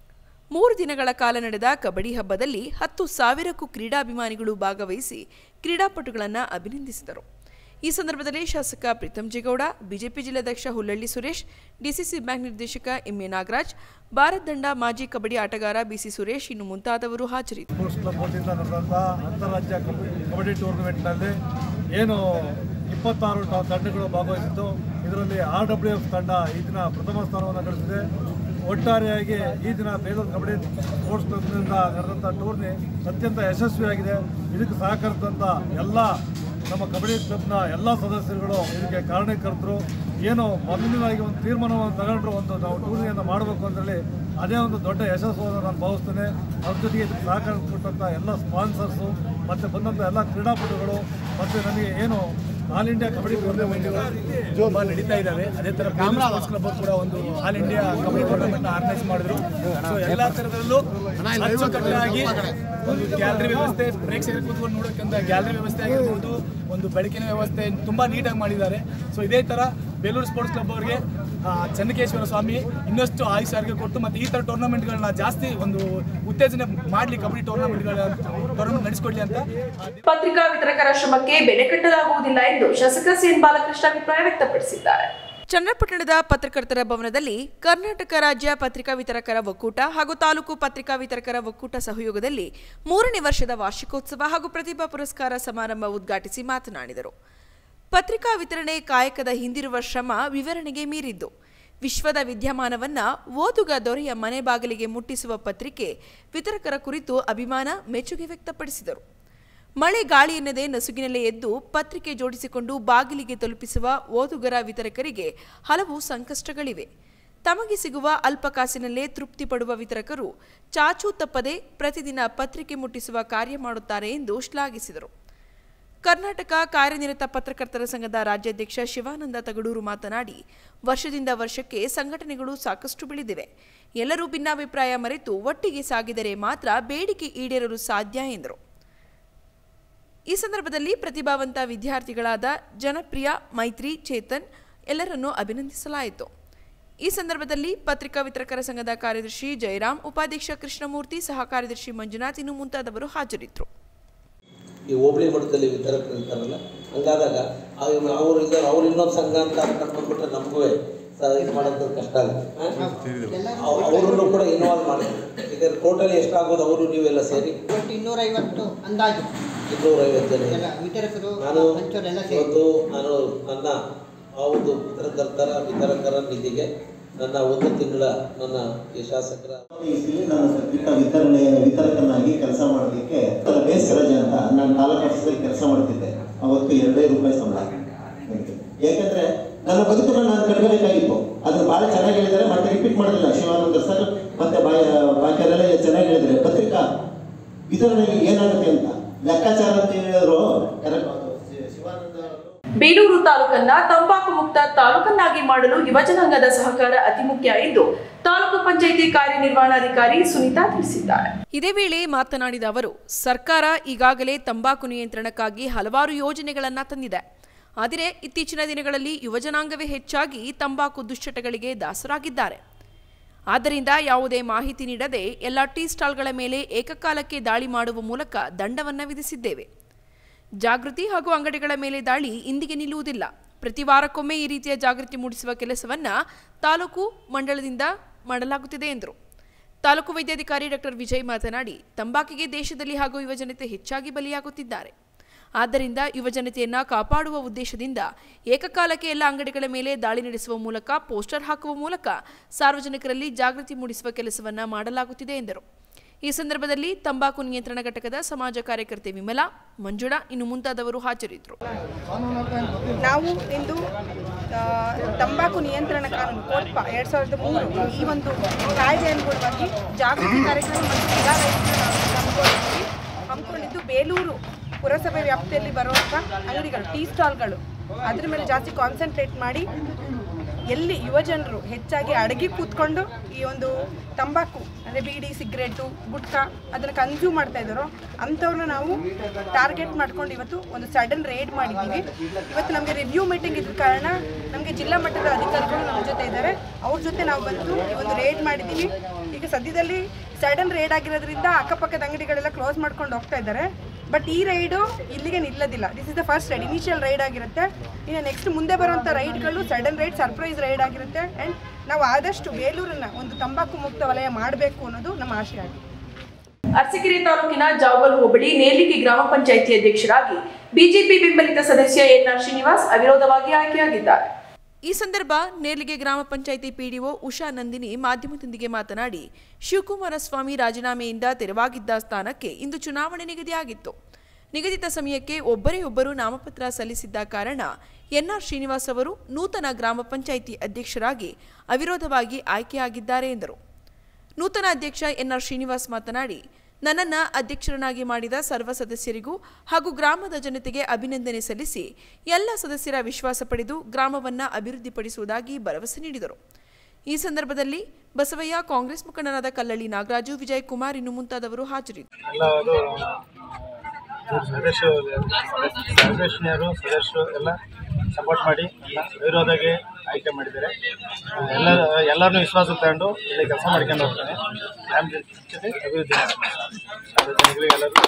ಮೂರು ದಿನಗಳ ಕಾಲ ನಡೆದ ಕಬಡ್ಡಿ ಹಬ್ಬದಲ್ಲಿ ಹತ್ತು ಸಾವಿರಕ್ಕೂ ಕ್ರೀಡಾಭಿಮಾನಿಗಳು ಭಾಗವಹಿಸಿ ಕ್ರೀಡಾಪಟುಗಳನ್ನು ಅಭಿನಂದಿಸಿದರು ಈ ಸಂದರ್ಭದಲ್ಲಿ ಶಾಸಕ ಪ್ರೀತಂ ಜೇಗೌಡ ಬಿಜೆಪಿ ಜಿಲ್ಲಾಧ್ಯಕ್ಷ ಹುಲ್ಲಳ್ಳಿ ಸುರೇಶ್ ಡಿಸಿಸಿ ಬ್ಯಾಂಕ್ ನಿರ್ದೇಶಕ ಎಂಎ ನಾಗರಾಜ್ ಭಾರತ್ ದಂಡ ಮಾಜಿ ಕಬಡ್ಡಿ ಆಟಗಾರ ಬಿಸಿ ಸುರೇಶ್ ಇನ್ನು ಮುಂತಾದವರು ಹಾಜರಿದ್ದರು ಸ್ಪೋರ್ಟ್ಸ್ ಕ್ಲಬ್ ವತಿಯಿಂದ ನಡೆದಂಥ ಅಂತಾರಾಜ್ಯ ಕಬಡ್ಡಿ ಕಬಡ್ಡಿ ಟೂರ್ನಮೆಂಟ್ನಲ್ಲಿ ಏನು ಇಪ್ಪತ್ತಾರು ಟ- ತಂಡಗಳು ಭಾಗವಹಿಸಿದ್ದು ಇದರಲ್ಲಿ ಆರ್ ಡಬ್ಲ್ಯೂ ಎಫ್ ತಂಡ ಈ ದಿನ ಪ್ರಥಮ ಸ್ಥಾನವನ್ನು ಗಳಿಸಿದೆ ಒಟ್ಟಾರೆಯಾಗಿ ಈ ದಿನ ಬೇಲೂರು ಕಬಡ್ಡಿ ಸ್ಪೋರ್ಟ್ಸ್ ಕ್ಲಬ್ನಿಂದ ನಡೆದಂಥ ಟೂರ್ನಿ ಅತ್ಯಂತ ಯಶಸ್ವಿಯಾಗಿದೆ ಇದಕ್ಕೆ ಸಹಕರಿಸಿದಂಥ ಎಲ್ಲ ನಮ್ಮ ಕಬಡ್ಡಿ ಕ್ಲಬ್ನ ಎಲ್ಲ ಸದಸ್ಯರುಗಳು ಇದಕ್ಕೆ ಕಾರಣಕರ್ತರು ಏನು ಮೊದಲನೇದಾಗಿ ಒಂದು ತೀರ್ಮಾನವನ್ನು ತಗೊಂಡ್ರು ಒಂದು ನಾವು ಟೂರ್ನಿಯನ್ನು ಮಾಡಬೇಕು ಅಂತೇಳಿ ಅದೇ ಒಂದು ದೊಡ್ಡ ಯಶಸ್ಸು ಅಂತ ನಾನು ಭಾವಿಸ್ತೇನೆ ಅದ್ರ ಜೊತೆಗೆ ಇದಕ್ಕೆ ಸಹಕಾರ ಕೊಟ್ಟಂಥ ಎಲ್ಲ ಸ್ಪಾನ್ಸರ್ಸು ಮತ್ತು ಬಂದಂಥ ಎಲ್ಲ ಕ್ರೀಡಾಪಟುಗಳು ಮತ್ತು ನನಗೆ ಏನು ಆಲ್ ಇಂಡಿಯಾ ಕಬಡ್ಡಿ ಟೂರ್ನಮೆಂಟ್ಗಳು ತುಂಬ ನಡೀತಾ ಇದ್ದಾವೆ ಅದೇ ಥರ ಸ್ಪೋರ್ಟ್ಸ್ ಕ್ಲಬ್ ಕೂಡ ಒಂದು ಆಲ್ ಇಂಡಿಯಾ ಕಬಡ್ಡಿ ಟೂರ್ನಮೆಂಟ್ನ ಆರ್ಗನೈಸ್ ಮಾಡಿದ್ರು ಸೊ ಎಲ್ಲ ಥರದಲ್ಲೂ ಅಚ್ಚುಕಟ್ಟಾಗಿ ಒಂದು ಗ್ಯಾಲರಿ ವ್ಯವಸ್ಥೆ ಪ್ರೇಕ್ಷಕರು ಕೂತ್ಕೊಂಡು ನೋಡೋಕ್ಕಂತ ಗ್ಯಾಲರಿ ವ್ಯವಸ್ಥೆ ಆಗಿರ್ಬೋದು ಒಂದು ಬೆಳಕಿನ ವ್ಯವಸ್ಥೆ ತುಂಬ ನೀಟಾಗಿ ಮಾಡಿದ್ದಾರೆ ಸೊ ಇದೇ ಥರ ಬೇಲೂರು ಸ್ಪೋರ್ಟ್ಸ್ ಕ್ಲಬ್ ಅವರಿಗೆ ಆ, ಚೆನ್ನಕೇಶ್ವರ ಸ್ವಾಮಿ ಇನ್ನಷ್ಟು ಆಯುಷ್ ಆರೋಗ್ಯ ಕೊಟ್ಟು ಮತ್ತು ಈ ಥರ ಟೂರ್ನಮೆಂಟ್ಗಳನ್ನ ಜಾಸ್ತಿ ಒಂದು ಉತ್ತೇಜನೆ ಮಾಡಲಿ ಕಬಡ್ಡಿ ಟೂರ್ನಮೆಂಟ್ಗಳ ಟೂರ್ನಮೆಂಟ್ ನಡೆಸ್ಕೊಡ್ಲಿ ಅಂತ ಪತ್ರಿಕಾ ವಿತರಕರ ಶ್ರಮಕ್ಕೆ ಬೆಲೆ ಕಟ್ಟಲಾಗುವುದಿಲ್ಲ ಎಂದು ಶಾಸಕ ಸಿಎನ್ ಬಾಲಕೃಷ್ಣ ಅಭಿಪ್ರಾಯ ವ್ಯಕ್ತಪಡಿಸಿದ್ದಾರೆ ಚನ್ನಪಟ್ಟಣದ ಪತ್ರಕರ್ತರ ಭವನದಲ್ಲಿ ಕರ್ನಾಟಕ ರಾಜ್ಯ ಪತ್ರಿಕಾ ವಿತರಕರ ಒಕ್ಕೂಟ ಹಾಗೂ ತಾಲೂಕು ಪತ್ರಿಕಾ ವಿತರಕರ ಒಕ್ಕೂಟ ಸಹಯೋಗದಲ್ಲಿ ಮೂರನೇ ವರ್ಷದ ವಾರ್ಷಿಕೋತ್ಸವ ಹಾಗೂ ಪ್ರತಿಭಾ ಪುರಸ್ಕಾರ ಸಮಾರಂಭ ಉದ್ಘಾಟಿಸಿ ಮಾತನಾಡಿದರು ಪತ್ರಿಕಾ ವಿತರಣೆ ಕಾಯಕದ ಹಿಂದಿರುವ ಶ್ರಮ ವಿವರಣೆಗೆ ಮೀರಿದ್ದು ವಿಶ್ವದ ವಿದ್ಯಮಾನವನ್ನ ಓದುಗ ದೊರೆಯ ಮನೆ ಬಾಗಿಲಿಗೆ ಮುಟ್ಟಿಸುವ ಪತ್ರಿಕೆ ವಿತರಕರ ಕುರಿತು ಅಭಿಮಾನ ಮೆಚ್ಚುಗೆ ವ್ಯಕ್ತಪಡಿಸಿದರು ಮಳೆ ಗಾಳಿ ಎನ್ನದೆ ನಸುಗಿನಲ್ಲೇ ಎದ್ದು ಪತ್ರಿಕೆ ಜೋಡಿಸಿಕೊಂಡು ಬಾಗಿಲಿಗೆ ತಲುಪಿಸುವ ಓದುಗರ ವಿತರಕರಿಗೆ ಹಲವು ಸಂಕಷ್ಟಗಳಿವೆ ತಮಗೆ ಸಿಗುವ ಅಲ್ಪ ಕಾಸಿನಲ್ಲೇ ತೃಪ್ತಿ ಪಡುವ ವಿತರಕರು ಚಾಚೂ ತಪ್ಪದೆ ಪ್ರತಿದಿನ ಪತ್ರಿಕೆ ಮುಟ್ಟಿಸುವ ಕಾರ್ಯ ಮಾಡುತ್ತಾರೆ ಎಂದು ಶ್ಲಾಘಿಸಿದರು ಕರ್ನಾಟಕ ಕಾರ್ಯನಿರತ ಪತ್ರಕರ್ತರ ಸಂಘದ ರಾಜ್ಯಾಧ್ಯಕ್ಷ ಶಿವಾನಂದ ತಗಡೂರು ಮಾತನಾಡಿ ವರ್ಷದಿಂದ ವರ್ಷಕ್ಕೆ ಸಂಘಟನೆಗಳು ಸಾಕಷ್ಟು ಬೆಳೆದಿವೆ ಎಲ್ಲರೂ ಭಿನ್ನಾಭಿಪ್ರಾಯ ಮರೆತು ಒಟ್ಟಿಗೆ ಸಾಗಿದರೆ ಮಾತ್ರ ಬೇಡಿಕೆ ಈಡೇರಲು ಸಾಧ್ಯ ಎಂದರು ಈ ಸಂದರ್ಭದಲ್ಲಿ ಪ್ರತಿಭಾವಂತ ವಿದ್ಯಾರ್ಥಿಗಳಾದ ಜನಪ್ರಿಯ ಮೈತ್ರಿ ಚೇತನ್ ಎಲ್ಲರನ್ನೂ ಅಭಿನಂದಿಸಲಾಯಿತು ಈ ಸಂದರ್ಭದಲ್ಲಿ ಪತ್ರಿಕಾ ವಿತರಕರ ಸಂಘದ ಕಾರ್ಯದರ್ಶಿ ಜಯರಾಮ್ ಉಪಾಧ್ಯಕ್ಷ ಕೃಷ್ಣಮೂರ್ತಿ ಸಹ ಕಾರ್ಯದರ್ಶಿ ಮಂಜುನಾಥ್ ಇನ್ನು ಮುಂತಾದವರು ಹಾಜರಿದ್ದರು ಈ ಹೋಬಳಿ ಮಟ್ಟದಲ್ಲಿ ವಿತರಕರು ಇರ್ತಾರಲ್ಲ ಹಂಗಾದಾಗ ಅವ್ರು- ಅವ್ರು ಇದ್ದಾರೆ ಅವ್ರು ಇನ್ನೊಂದು ಸಂಘ ಅಂತ ಕರ್ಕೊಂಡ್ಬಿಟ್ರೆ ನಮಗೂ ಇದು ಮಾಡೋದು ಕಷ್ಟ ಆಗುತ್ತೆ ಅವರನ್ನು ಕೂಡ ಇನ್ವಾಲ್ವ್ ಮಾಡಿ ಈಗ ಟೋಟಲಿ ಎಷ್ಟಾಗೋದು ಅವರು ನೀವೆಲ್ಲ ಸೇರಿ ಇನ್ನೂರೈವತ್ತು ಅಂದಾಜು ಇನ್ನೂರೈವತ್ತು ಜನ ಎಲ್ಲ ವಿತರಕರು ನಾನು ಹಂಚೋರೆಲ್ಲ ಸೇರಿ ಇವತ್ತು ನಾನು ನನ್ನ ಆ ಒಂದು ವಿತರಕರ್ತರ ವಿತರಕರ ನಿಧಿಗೆ ನನ್ನ ಒಂದು ತಿಂಗಳ ನನ್ನ ಈ ಶಾಸಕರ ಇಸ್ವಿಲಿ ನಾನು ಪತ್ರಿಕಾ ವಿತರಣೆ ವಿತರಕನಾಗಿ ಕೆಲಸ ಮಾಡೋದಕ್ಕೆ ಬೇಸ್ ರಜೆ ಅಂತ ನಾನು ತಾಲೂಕು ಆಫೀಸಲ್ಲಿ ಕೆಲಸ ಮಾಡ್ತಿದ್ದೆ ಅವತ್ತು ಎರಡೇ ರೂಪಾಯಿ ಸಂಬಳ ಯಾಕಂದ್ರೆ ನನ್ನ ಬದುಕನ್ನು ನಾನು ಕಟ್ಟಬೇಕಾಗಿತ್ತು ಅದನ್ನ ಭಾಳ ಚೆನ್ನಾಗಿ ಹೇಳಿದ್ದಾರೆ ಮತ್ತೆ ರಿಪೀಟ್ ಮಾಡೋದಿಲ್ಲ ಶಿವಾನಂದ ಸರ್ ಮತ್ತೆ ಬಾಯ ಬಾಕಿಯವರೆಲ್ಲ ಚೆನ್ನಾಗಿ ಹೇಳಿದ್ದಾರೆ ಪತ್ರಿಕಾ ವಿತರಣೆಗೆ ಏನಾಗುತ್ತೆ ಅಂತ ಲೆಕ್ಕಾಚಾರ ಅಂತ ಹೇಳಿದ್ರು ಕರೆಕ್ಟ್ ಬೇಲೂರು ತಾಲೂಕನ್ನ ತಂಬಾಕು ಮುಕ್ತ ತಾಲೂಕನ್ನಾಗಿ ಮಾಡಲು ಯುವಜನಾಂಗದ ಸಹಕಾರ ಅತಿ ಮುಖ್ಯ ಎಂದು ತಾಲೂಕು ಪಂಚಾಯಿತಿ ಕಾರ್ಯನಿರ್ವಹಣಾಧಿಕಾರಿ ಸುನೀತಾ ತಿಳಿಸಿದ್ದಾರೆ ಇದೇ ವೇಳೆ ಮಾತನಾಡಿದ ಅವರು ಸರ್ಕಾರ ಈಗಾಗಲೇ ತಂಬಾಕು ನಿಯಂತ್ರಣಕ್ಕಾಗಿ ಹಲವಾರು ಯೋಜನೆಗಳನ್ನು ತಂದಿದೆ ಆದರೆ ಇತ್ತೀಚಿನ ದಿನಗಳಲ್ಲಿ ಯುವಜನಾಂಗವೇ ಹೆಚ್ಚಾಗಿ ತಂಬಾಕು ದುಶ್ಚಟಗಳಿಗೆ ದಾಸರಾಗಿದ್ದಾರೆ ಆದ್ದರಿಂದ ಯಾವುದೇ ಮಾಹಿತಿ ನೀಡದೆ ಎಲ್ಲ ಟೀ ಸ್ಟಾಲ್ಗಳ ಮೇಲೆ ಏಕಕಾಲಕ್ಕೆ ದಾಳಿ ಮಾಡುವ ಮೂಲಕ ದಂಡವನ್ನು ವಿಧಿಸಿದ್ದೇವೆ ಜಾಗೃತಿ ಹಾಗೂ ಅಂಗಡಿಗಳ ಮೇಲೆ ದಾಳಿ ಇಂದಿಗೆ ನಿಲ್ಲುವುದಿಲ್ಲ ಪ್ರತಿ ವಾರಕ್ಕೊಮ್ಮೆ ಈ ರೀತಿಯ ಜಾಗೃತಿ ಮೂಡಿಸುವ ಕೆಲಸವನ್ನ ತಾಲೂಕು ಮಂಡಳದಿಂದ ಮಾಡಲಾಗುತ್ತಿದೆ ಎಂದರು ತಾಲೂಕು ವೈದ್ಯಾಧಿಕಾರಿ ಡಾಕ್ಟರ್ ವಿಜಯ್ ಮಾತನಾಡಿ ತಂಬಾಕಿಗೆ ದೇಶದಲ್ಲಿ ಹಾಗೂ ಯುವಜನತೆ ಹೆಚ್ಚಾಗಿ ಬಲಿಯಾಗುತ್ತಿದ್ದಾರೆ ಆದ್ದರಿಂದ ಯುವಜನತೆಯನ್ನ ಕಾಪಾಡುವ ಉದ್ದೇಶದಿಂದ ಏಕಕಾಲಕ್ಕೆ ಎಲ್ಲ ಅಂಗಡಿಗಳ ಮೇಲೆ ದಾಳಿ ನಡೆಸುವ ಮೂಲಕ ಪೋಸ್ಟರ್ ಹಾಕುವ ಮೂಲಕ ಸಾರ್ವಜನಿಕರಲ್ಲಿ ಜಾಗೃತಿ ಮೂಡಿಸುವ ಕೆಲಸವನ್ನ ಮಾಡಲಾಗುತ್ತಿದೆ ಎಂದರು ಈ ಸಂದರ್ಭದಲ್ಲಿ ತಂಬಾಕು ನಿಯಂತ್ರಣ ಘಟಕದ ಸಮಾಜ ಕಾರ್ಯಕರ್ತೆ ವಿಮಲಾ ಮಂಜುಳಾ ಇನ್ನು ಮುಂತಾದವರು ಹಾಜರಿದ್ದರು ನಾವು ಇಂದು ಆ, ತಂಬಾಕು ನಿಯಂತ್ರಣ ಕಾನೂನು ಕೋಟ್ಪ ಎರಡು ಸಾವಿರದ ಮೂರು ಈ ಒಂದು ಕಾಯ್ದೆ ಅನುಗುಣವಾಗಿ ಜಾಗೃತಿ ಕಾರ್ಯಕ್ರಮ ಮತ್ತು ಜಿಲ್ಲಾ ರೈತರು ನಾವು ಹಮ್ಮಿಕೊಂಡಿದ್ವಿ ಹಮ್ಮಿಕೊಂಡಿದ್ದು ಬೇಲೂರು ಪುರಸಭೆ ವ್ಯಾಪ್ತಿಯಲ್ಲಿ ಬರುವಂಥ ಅಂಗಡಿಗಳು ಟೀ ಸ್ಟಾಲ್ಗಳು ಅದ್ರ ಮೇಲೆ ಜಾಸ್ತಿ ಕಾನ್ಸಂಟ್ರೇಟ್ ಮಾಡಿ ಎಲ್ಲಿ ಯುವಜನರು ಹೆಚ್ಚಾಗಿ ಅಡಗಿ ಕೂತ್ಕೊಂಡು ಈ ಒಂದು ತಂಬಾಕು ಅಂದರೆ ಬೀಡಿ ಸಿಗರೇಟು ಗುಟ್ಕಾ ಅದನ್ನು ಕನ್ಸ್ಯೂಮ್ ಮಾಡ್ತಾ ಇದ್ದಾರೋ ಅಂಥವ್ರನ್ನ ನಾವು ಟಾರ್ಗೆಟ್ ಮಾಡ್ಕೊಂಡು ಇವತ್ತು ಒಂದು ಸಡನ್ ರೇಡ್ ಮಾಡಿದ್ದೀವಿ ಇವತ್ತು ನಮಗೆ ರಿವ್ಯೂ ಮೀಟಿಂಗ್ ಇದ್ದ ಕಾರಣ ನಮಗೆ ಜಿಲ್ಲಾ ಮಟ್ಟದ ಅಧಿಕಾರಿಗಳು ನಮ್ಮ ಜೊತೆ ಇದ್ದಾರೆ ಅವ್ರ ಜೊತೆ ನಾವು ಬಂದು ಈ ಒಂದು ರೇಡ್ ಮಾಡಿದ್ದೀವಿ ಈಗ ಸದ್ಯದಲ್ಲಿ ಸಡನ್ ರೇಡ್ ಆಗಿರೋದ್ರಿಂದ ಅಕ್ಕಪಕ್ಕದ ಅಂಗಡಿಗಳೆಲ್ಲ ಕ್ಲೋಸ್ ಮಾಡ್ಕೊಂಡು ಹೋಗ್ತಾ ಇದ್ದಾರೆ ಬಟ್ ಈ ರೈಡು ಇಲ್ಲಿಗೆ ನಿಲ್ಲೋದಿಲ್ಲ this is the first ride initial ride ಆಗಿರುತ್ತೆ ಇನ್ನು ನೆಕ್ಸ್ಟ್ ಮುಂದೆ ಬರುವಂಥ ರೈಡ್ಗಳು ಸಡನ್ ರೈಡ್ ಸರ್ಪ್ರೈಸ್ ರೈಡ್ ಆಗಿರುತ್ತೆ ಆ್ಯಂಡ್ ನಾವು ಆದಷ್ಟು ಬೇಲೂರನ್ನ ಒಂದು ತಂಬಾಕು ಮುಕ್ತ ವಲಯ ಮಾಡಬೇಕು ಅನ್ನೋದು ನಮ್ಮ ಆಶೆ ಆಗಿದೆ ಅರಸೀಕೆರೆ ತಾಲೂಕಿನ ಜಾವಲ್ ಹೋಬಳಿ ನೇಲಿಗಿ ಗ್ರಾಮ ಪಂಚಾಯಿತಿ ಅಧ್ಯಕ್ಷರಾಗಿ ಬಿಜೆಪಿ ಬೆಂಬಲಿತ ಸದಸ್ಯ ಎನ್ಆರ್ ಶ್ರೀನಿವಾಸ್ ಅವಿರೋಧವಾಗಿ ಆಯ್ಕೆಯಾಗಿದ್ದಾರೆ ಈ ಸಂದರ್ಭ ನೇರ್ಲಿಗೆ ಗ್ರಾಮ ಪಂಚಾಯಿತಿ ಪಿಡಿಒ ಉಷಾ ನಂದಿನಿ ಮಾಧ್ಯಮದೊಂದಿಗೆ ಮಾತನಾಡಿ ಶಿವಕುಮಾರ ಸ್ವಾಮಿ ರಾಜೀನಾಮೆಯಿಂದ ತೆರವಾಗಿದ್ದ ಸ್ಥಾನಕ್ಕೆ ಇಂದು ಚುನಾವಣೆ ನಿಗದಿಯಾಗಿತ್ತು ನಿಗದಿತ ಸಮಯಕ್ಕೆ ಒಬ್ಬರೇ ಒಬ್ಬರು ನಾಮಪತ್ರ ಸಲ್ಲಿಸಿದ್ದ ಕಾರಣ ಎನ್ಆರ್ ಶ್ರೀನಿವಾಸ್ ಅವರು ನೂತನ ಗ್ರಾಮ ಪಂಚಾಯಿತಿ ಅಧ್ಯಕ್ಷರಾಗಿ ಅವಿರೋಧವಾಗಿ ಆಯ್ಕೆಯಾಗಿದ್ದಾರೆ ಎಂದರು ನೂತನ ಅಧ್ಯಕ್ಷ ಎನ್ಆರ್ ಶ್ರೀನಿವಾಸ್ ಮಾತನಾಡಿ ನನ್ನನ್ನು ಅಧ್ಯಕ್ಷರನ್ನಾಗಿ ಮಾಡಿದ ಸರ್ವ ಸದಸ್ಯರಿಗೂ ಹಾಗೂ ಗ್ರಾಮದ ಜನತೆಗೆ ಅಭಿನಂದನೆ ಸಲ್ಲಿಸಿ ಎಲ್ಲ ಸದಸ್ಯರ ವಿಶ್ವಾಸ ಪಡೆದು ಗ್ರಾಮವನ್ನು ಅಭಿವೃದ್ಧಿಪಡಿಸುವುದಾಗಿ ಭರವಸೆ ನೀಡಿದರು ಈ ಸಂದರ್ಭದಲ್ಲಿ ಬಸವಯ್ಯ ಕಾಂಗ್ರೆಸ್ ಮುಖಂಡರಾದ ಕಲ್ಲಳ್ಳಿ ನಾಗರಾಜು ವಿಜಯ್ ಕುಮಾರ್ ಇನ್ನು ಮುಂತಾದವರು ಹಾಜರಿದ್ದರು ಎಲ್ಲ ಅದು ಸದಸ್ಯರು ಸದಸ್ಯರು ಸದಸ್ಯರು ಎಲ್ಲ ಸಪೋರ್ಟ್ ಮಾಡಿ ಎಲ್ಲ ವಿರೋಧಗೆ ಆಯ್ಕೆ ಮಾಡಿದ್ದಾರೆ ಎಲ್ಲ ಎಲ್ಲರನ್ನೂ ವಿಶ್ವಾಸ ತಗೊಂಡು ಇಲ್ಲಿ ಕೆಲಸ ಮಾಡ್ಕೊಂಡು ಹೋಗ್ತಾನೆ ಗ್ರಾಮ ಜೊತೆ ಅಭಿವೃದ್ಧಿ ಮಾಡ್ತಾನೆ. ಸಾರ್ವಜನಿಕರಿಗೆ ಎಲ್ಲರಿಗೂ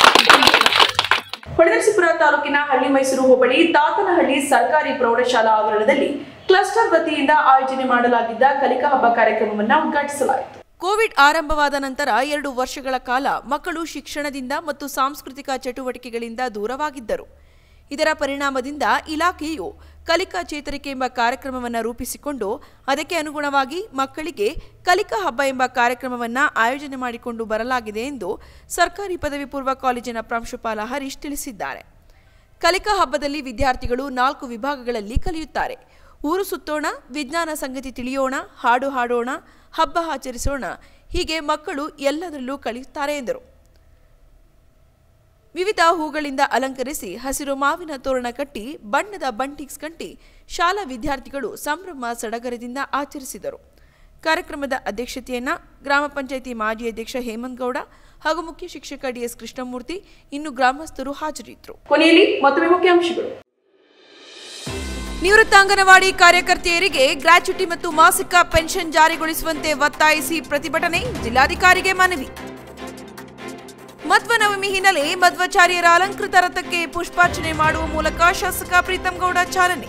ಹೊಳೆನರಸೀಪುರ ತಾಲೂಕಿನ ಹಳ್ಳಿ ಮೈಸೂರು ಹೋಬಳಿ ತಾತನಹಳ್ಳಿ ಸರ್ಕಾರಿ ಪ್ರೌಢಶಾಲಾ ಆವರಣದಲ್ಲಿ ಕ್ಲಸ್ಟರ್ ವತಿಯಿಂದ ಆಯೋಜನೆ ಮಾಡಲಾಗಿದ್ದ ಕಲಿಕಾ ಹಬ್ಬ ಕಾರ್ಯಕ್ರಮವನ್ನು ಉದ್ಘಾಟಿಸಲಾಯಿತು ಕೋವಿಡ್ ಆರಂಭವಾದ ನಂತರ ಎರಡು ವರ್ಷಗಳ ಕಾಲ ಮಕ್ಕಳು ಶಿಕ್ಷಣದಿಂದ ಮತ್ತು ಸಾಂಸ್ಕೃತಿಕ ಚಟುವಟಿಕೆಗಳಿಂದ ದೂರವಾಗಿದ್ದರು ಇದರ ಪರಿಣಾಮದಿಂದ ಇಲಾಖೆಯು ಕಲಿಕಾ ಚೇತರಿಕೆ ಎಂಬ ಕಾರ್ಯಕ್ರಮವನ್ನು ರೂಪಿಸಿಕೊಂಡು ಅದಕ್ಕೆ ಅನುಗುಣವಾಗಿ ಮಕ್ಕಳಿಗೆ ಕಲಿಕಾ ಹಬ್ಬ ಎಂಬ ಕಾರ್ಯಕ್ರಮವನ್ನು ಆಯೋಜನೆ ಮಾಡಿಕೊಂಡು ಬರಲಾಗಿದೆ ಎಂದು ಸರ್ಕಾರಿ ಪದವಿ ಪೂರ್ವ ಕಾಲೇಜಿನ ಪ್ರಾಂಶುಪಾಲ ಹರೀಶ್ ತಿಳಿಸಿದ್ದಾರೆ ಕಲಿಕಾ ಹಬ್ಬದಲ್ಲಿ ವಿದ್ಯಾರ್ಥಿಗಳು ನಾಲ್ಕು ವಿಭಾಗಗಳಲ್ಲಿ ಕಲಿಯುತ್ತಾರೆ ಊರು ಸುತ್ತೋಣ ವಿಜ್ಞಾನ ಸಂಗತಿ ತಿಳಿಯೋಣ ಹಾಡು ಹಾಡೋಣ ಹಬ್ಬ ಆಚರಿಸೋಣ ಹೀಗೆ ಮಕ್ಕಳು ಎಲ್ಲದರಲ್ಲೂ ಕಲಿಯುತ್ತಾರೆ ಎಂದರು ವಿವಿಧ ಹೂಗಳಿಂದ ಅಲಂಕರಿಸಿ ಹಸಿರು ಮಾವಿನ ತೋರಣ ಕಟ್ಟಿ ಬಣ್ಣದ ಬಂಟಿಕ್ಸ್ ಕಟ್ಟಿ ಶಾಲಾ ವಿದ್ಯಾರ್ಥಿಗಳು ಸಂಭ್ರಮ ಸಡಗರದಿಂದ ಆಚರಿಸಿದರು ಕಾರ್ಯಕ್ರಮದ ಅಧ್ಯಕ್ಷತೆಯನ್ನ ಗ್ರಾಮ ಪಂಚಾಯಿತಿ ಮಾಜಿ ಅಧ್ಯಕ್ಷ ಹೇಮಂತ್ ಗೌಡ ಹಾಗೂ ಮುಖ್ಯ ಶಿಕ್ಷಕ ಡಿಎಸ್ ಕೃಷ್ಣಮೂರ್ತಿ ಇನ್ನು ಗ್ರಾಮಸ್ಥರು ಹಾಜರಿದ್ದರು ಕೊನೆಯಲ್ಲಿ ಮತ್ತೊಮ್ಮೆ ಮುಖ್ಯಾಂಶಗಳು ನಿವೃತ್ತ ಅಂಗನವಾಡಿ ಕಾರ್ಯಕರ್ತೆಯರಿಗೆ ಗ್ರಾಚ್ಯುಟಿ ಮತ್ತು ಮಾಸಿಕ ಪೆನ್ಷನ್ ಜಾರಿಗೊಳಿಸುವಂತೆ ಒತ್ತಾಯಿಸಿ ಪ್ರತಿಭಟನೆ ಜಿಲ್ಲಾಧಿಕಾರಿಗೆ ಮನವಿ ಮಧ್ವನವಮಿ ಹಿನ್ನೆಲೆ ಮಧ್ವಾಚಾರ್ಯರ ಅಲಂಕೃತ ರಥಕ್ಕೆ ಪುಷ್ಪಾರ್ಚನೆ ಮಾಡುವ ಮೂಲಕ ಶಾಸಕ ಪ್ರೀತಂ ಗೌಡ ಚಾಲನೆ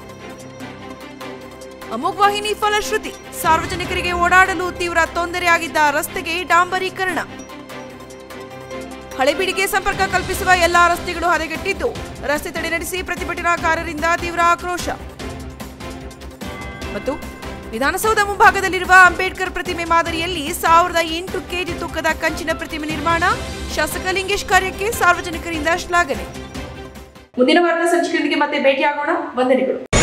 ಅಮೋಘ್ ವಾಹಿನಿ ಫಲಶ್ರುತಿ ಸಾರ್ವಜನಿಕರಿಗೆ ಓಡಾಡಲು ತೀವ್ರ ತೊಂದರೆಯಾಗಿದ್ದ ರಸ್ತೆಗೆ ಡಾಂಬರೀಕರಣ ಹಳೆಬೀಡಿಗೆ ಸಂಪರ್ಕ ಕಲ್ಪಿಸುವ ಎಲ್ಲಾ ರಸ್ತೆಗಳು ಹದಗೆಟ್ಟಿದ್ದು ರಸ್ತೆ ತಡೆ ನಡೆಸಿ ಪ್ರತಿಭಟನಾಕಾರರಿಂದ ತೀವ್ರ ಆಕ್ರೋಶ ಮತ್ತು ವಿಧಾನಸೌಧ ಮುಂಭಾಗದಲ್ಲಿರುವ ಅಂಬೇಡ್ಕರ್ ಪ್ರತಿಮೆ ಮಾದರಿಯಲ್ಲಿ ಸಾವಿರದ ಎಂಟು ಕೆಜಿ ತೂಕದ ಕಂಚಿನ ಪ್ರತಿಮೆ ನಿರ್ಮಾಣ ಶಾಸಕ ಲಿಂಗೇಶ್ ಕಾರ್ಯಕ್ಕೆ ಸಾರ್ವಜನಿಕರಿಂದ ಶ್ಲಾಘನೆ ಮುಂದಿನ ವಾರದ ಸಂಚಿಕೆಯೊಂದಿಗೆ ಮತ್ತೆ ಭೇಟಿಯಾಗೋಣ ವಂದನೆಗಳು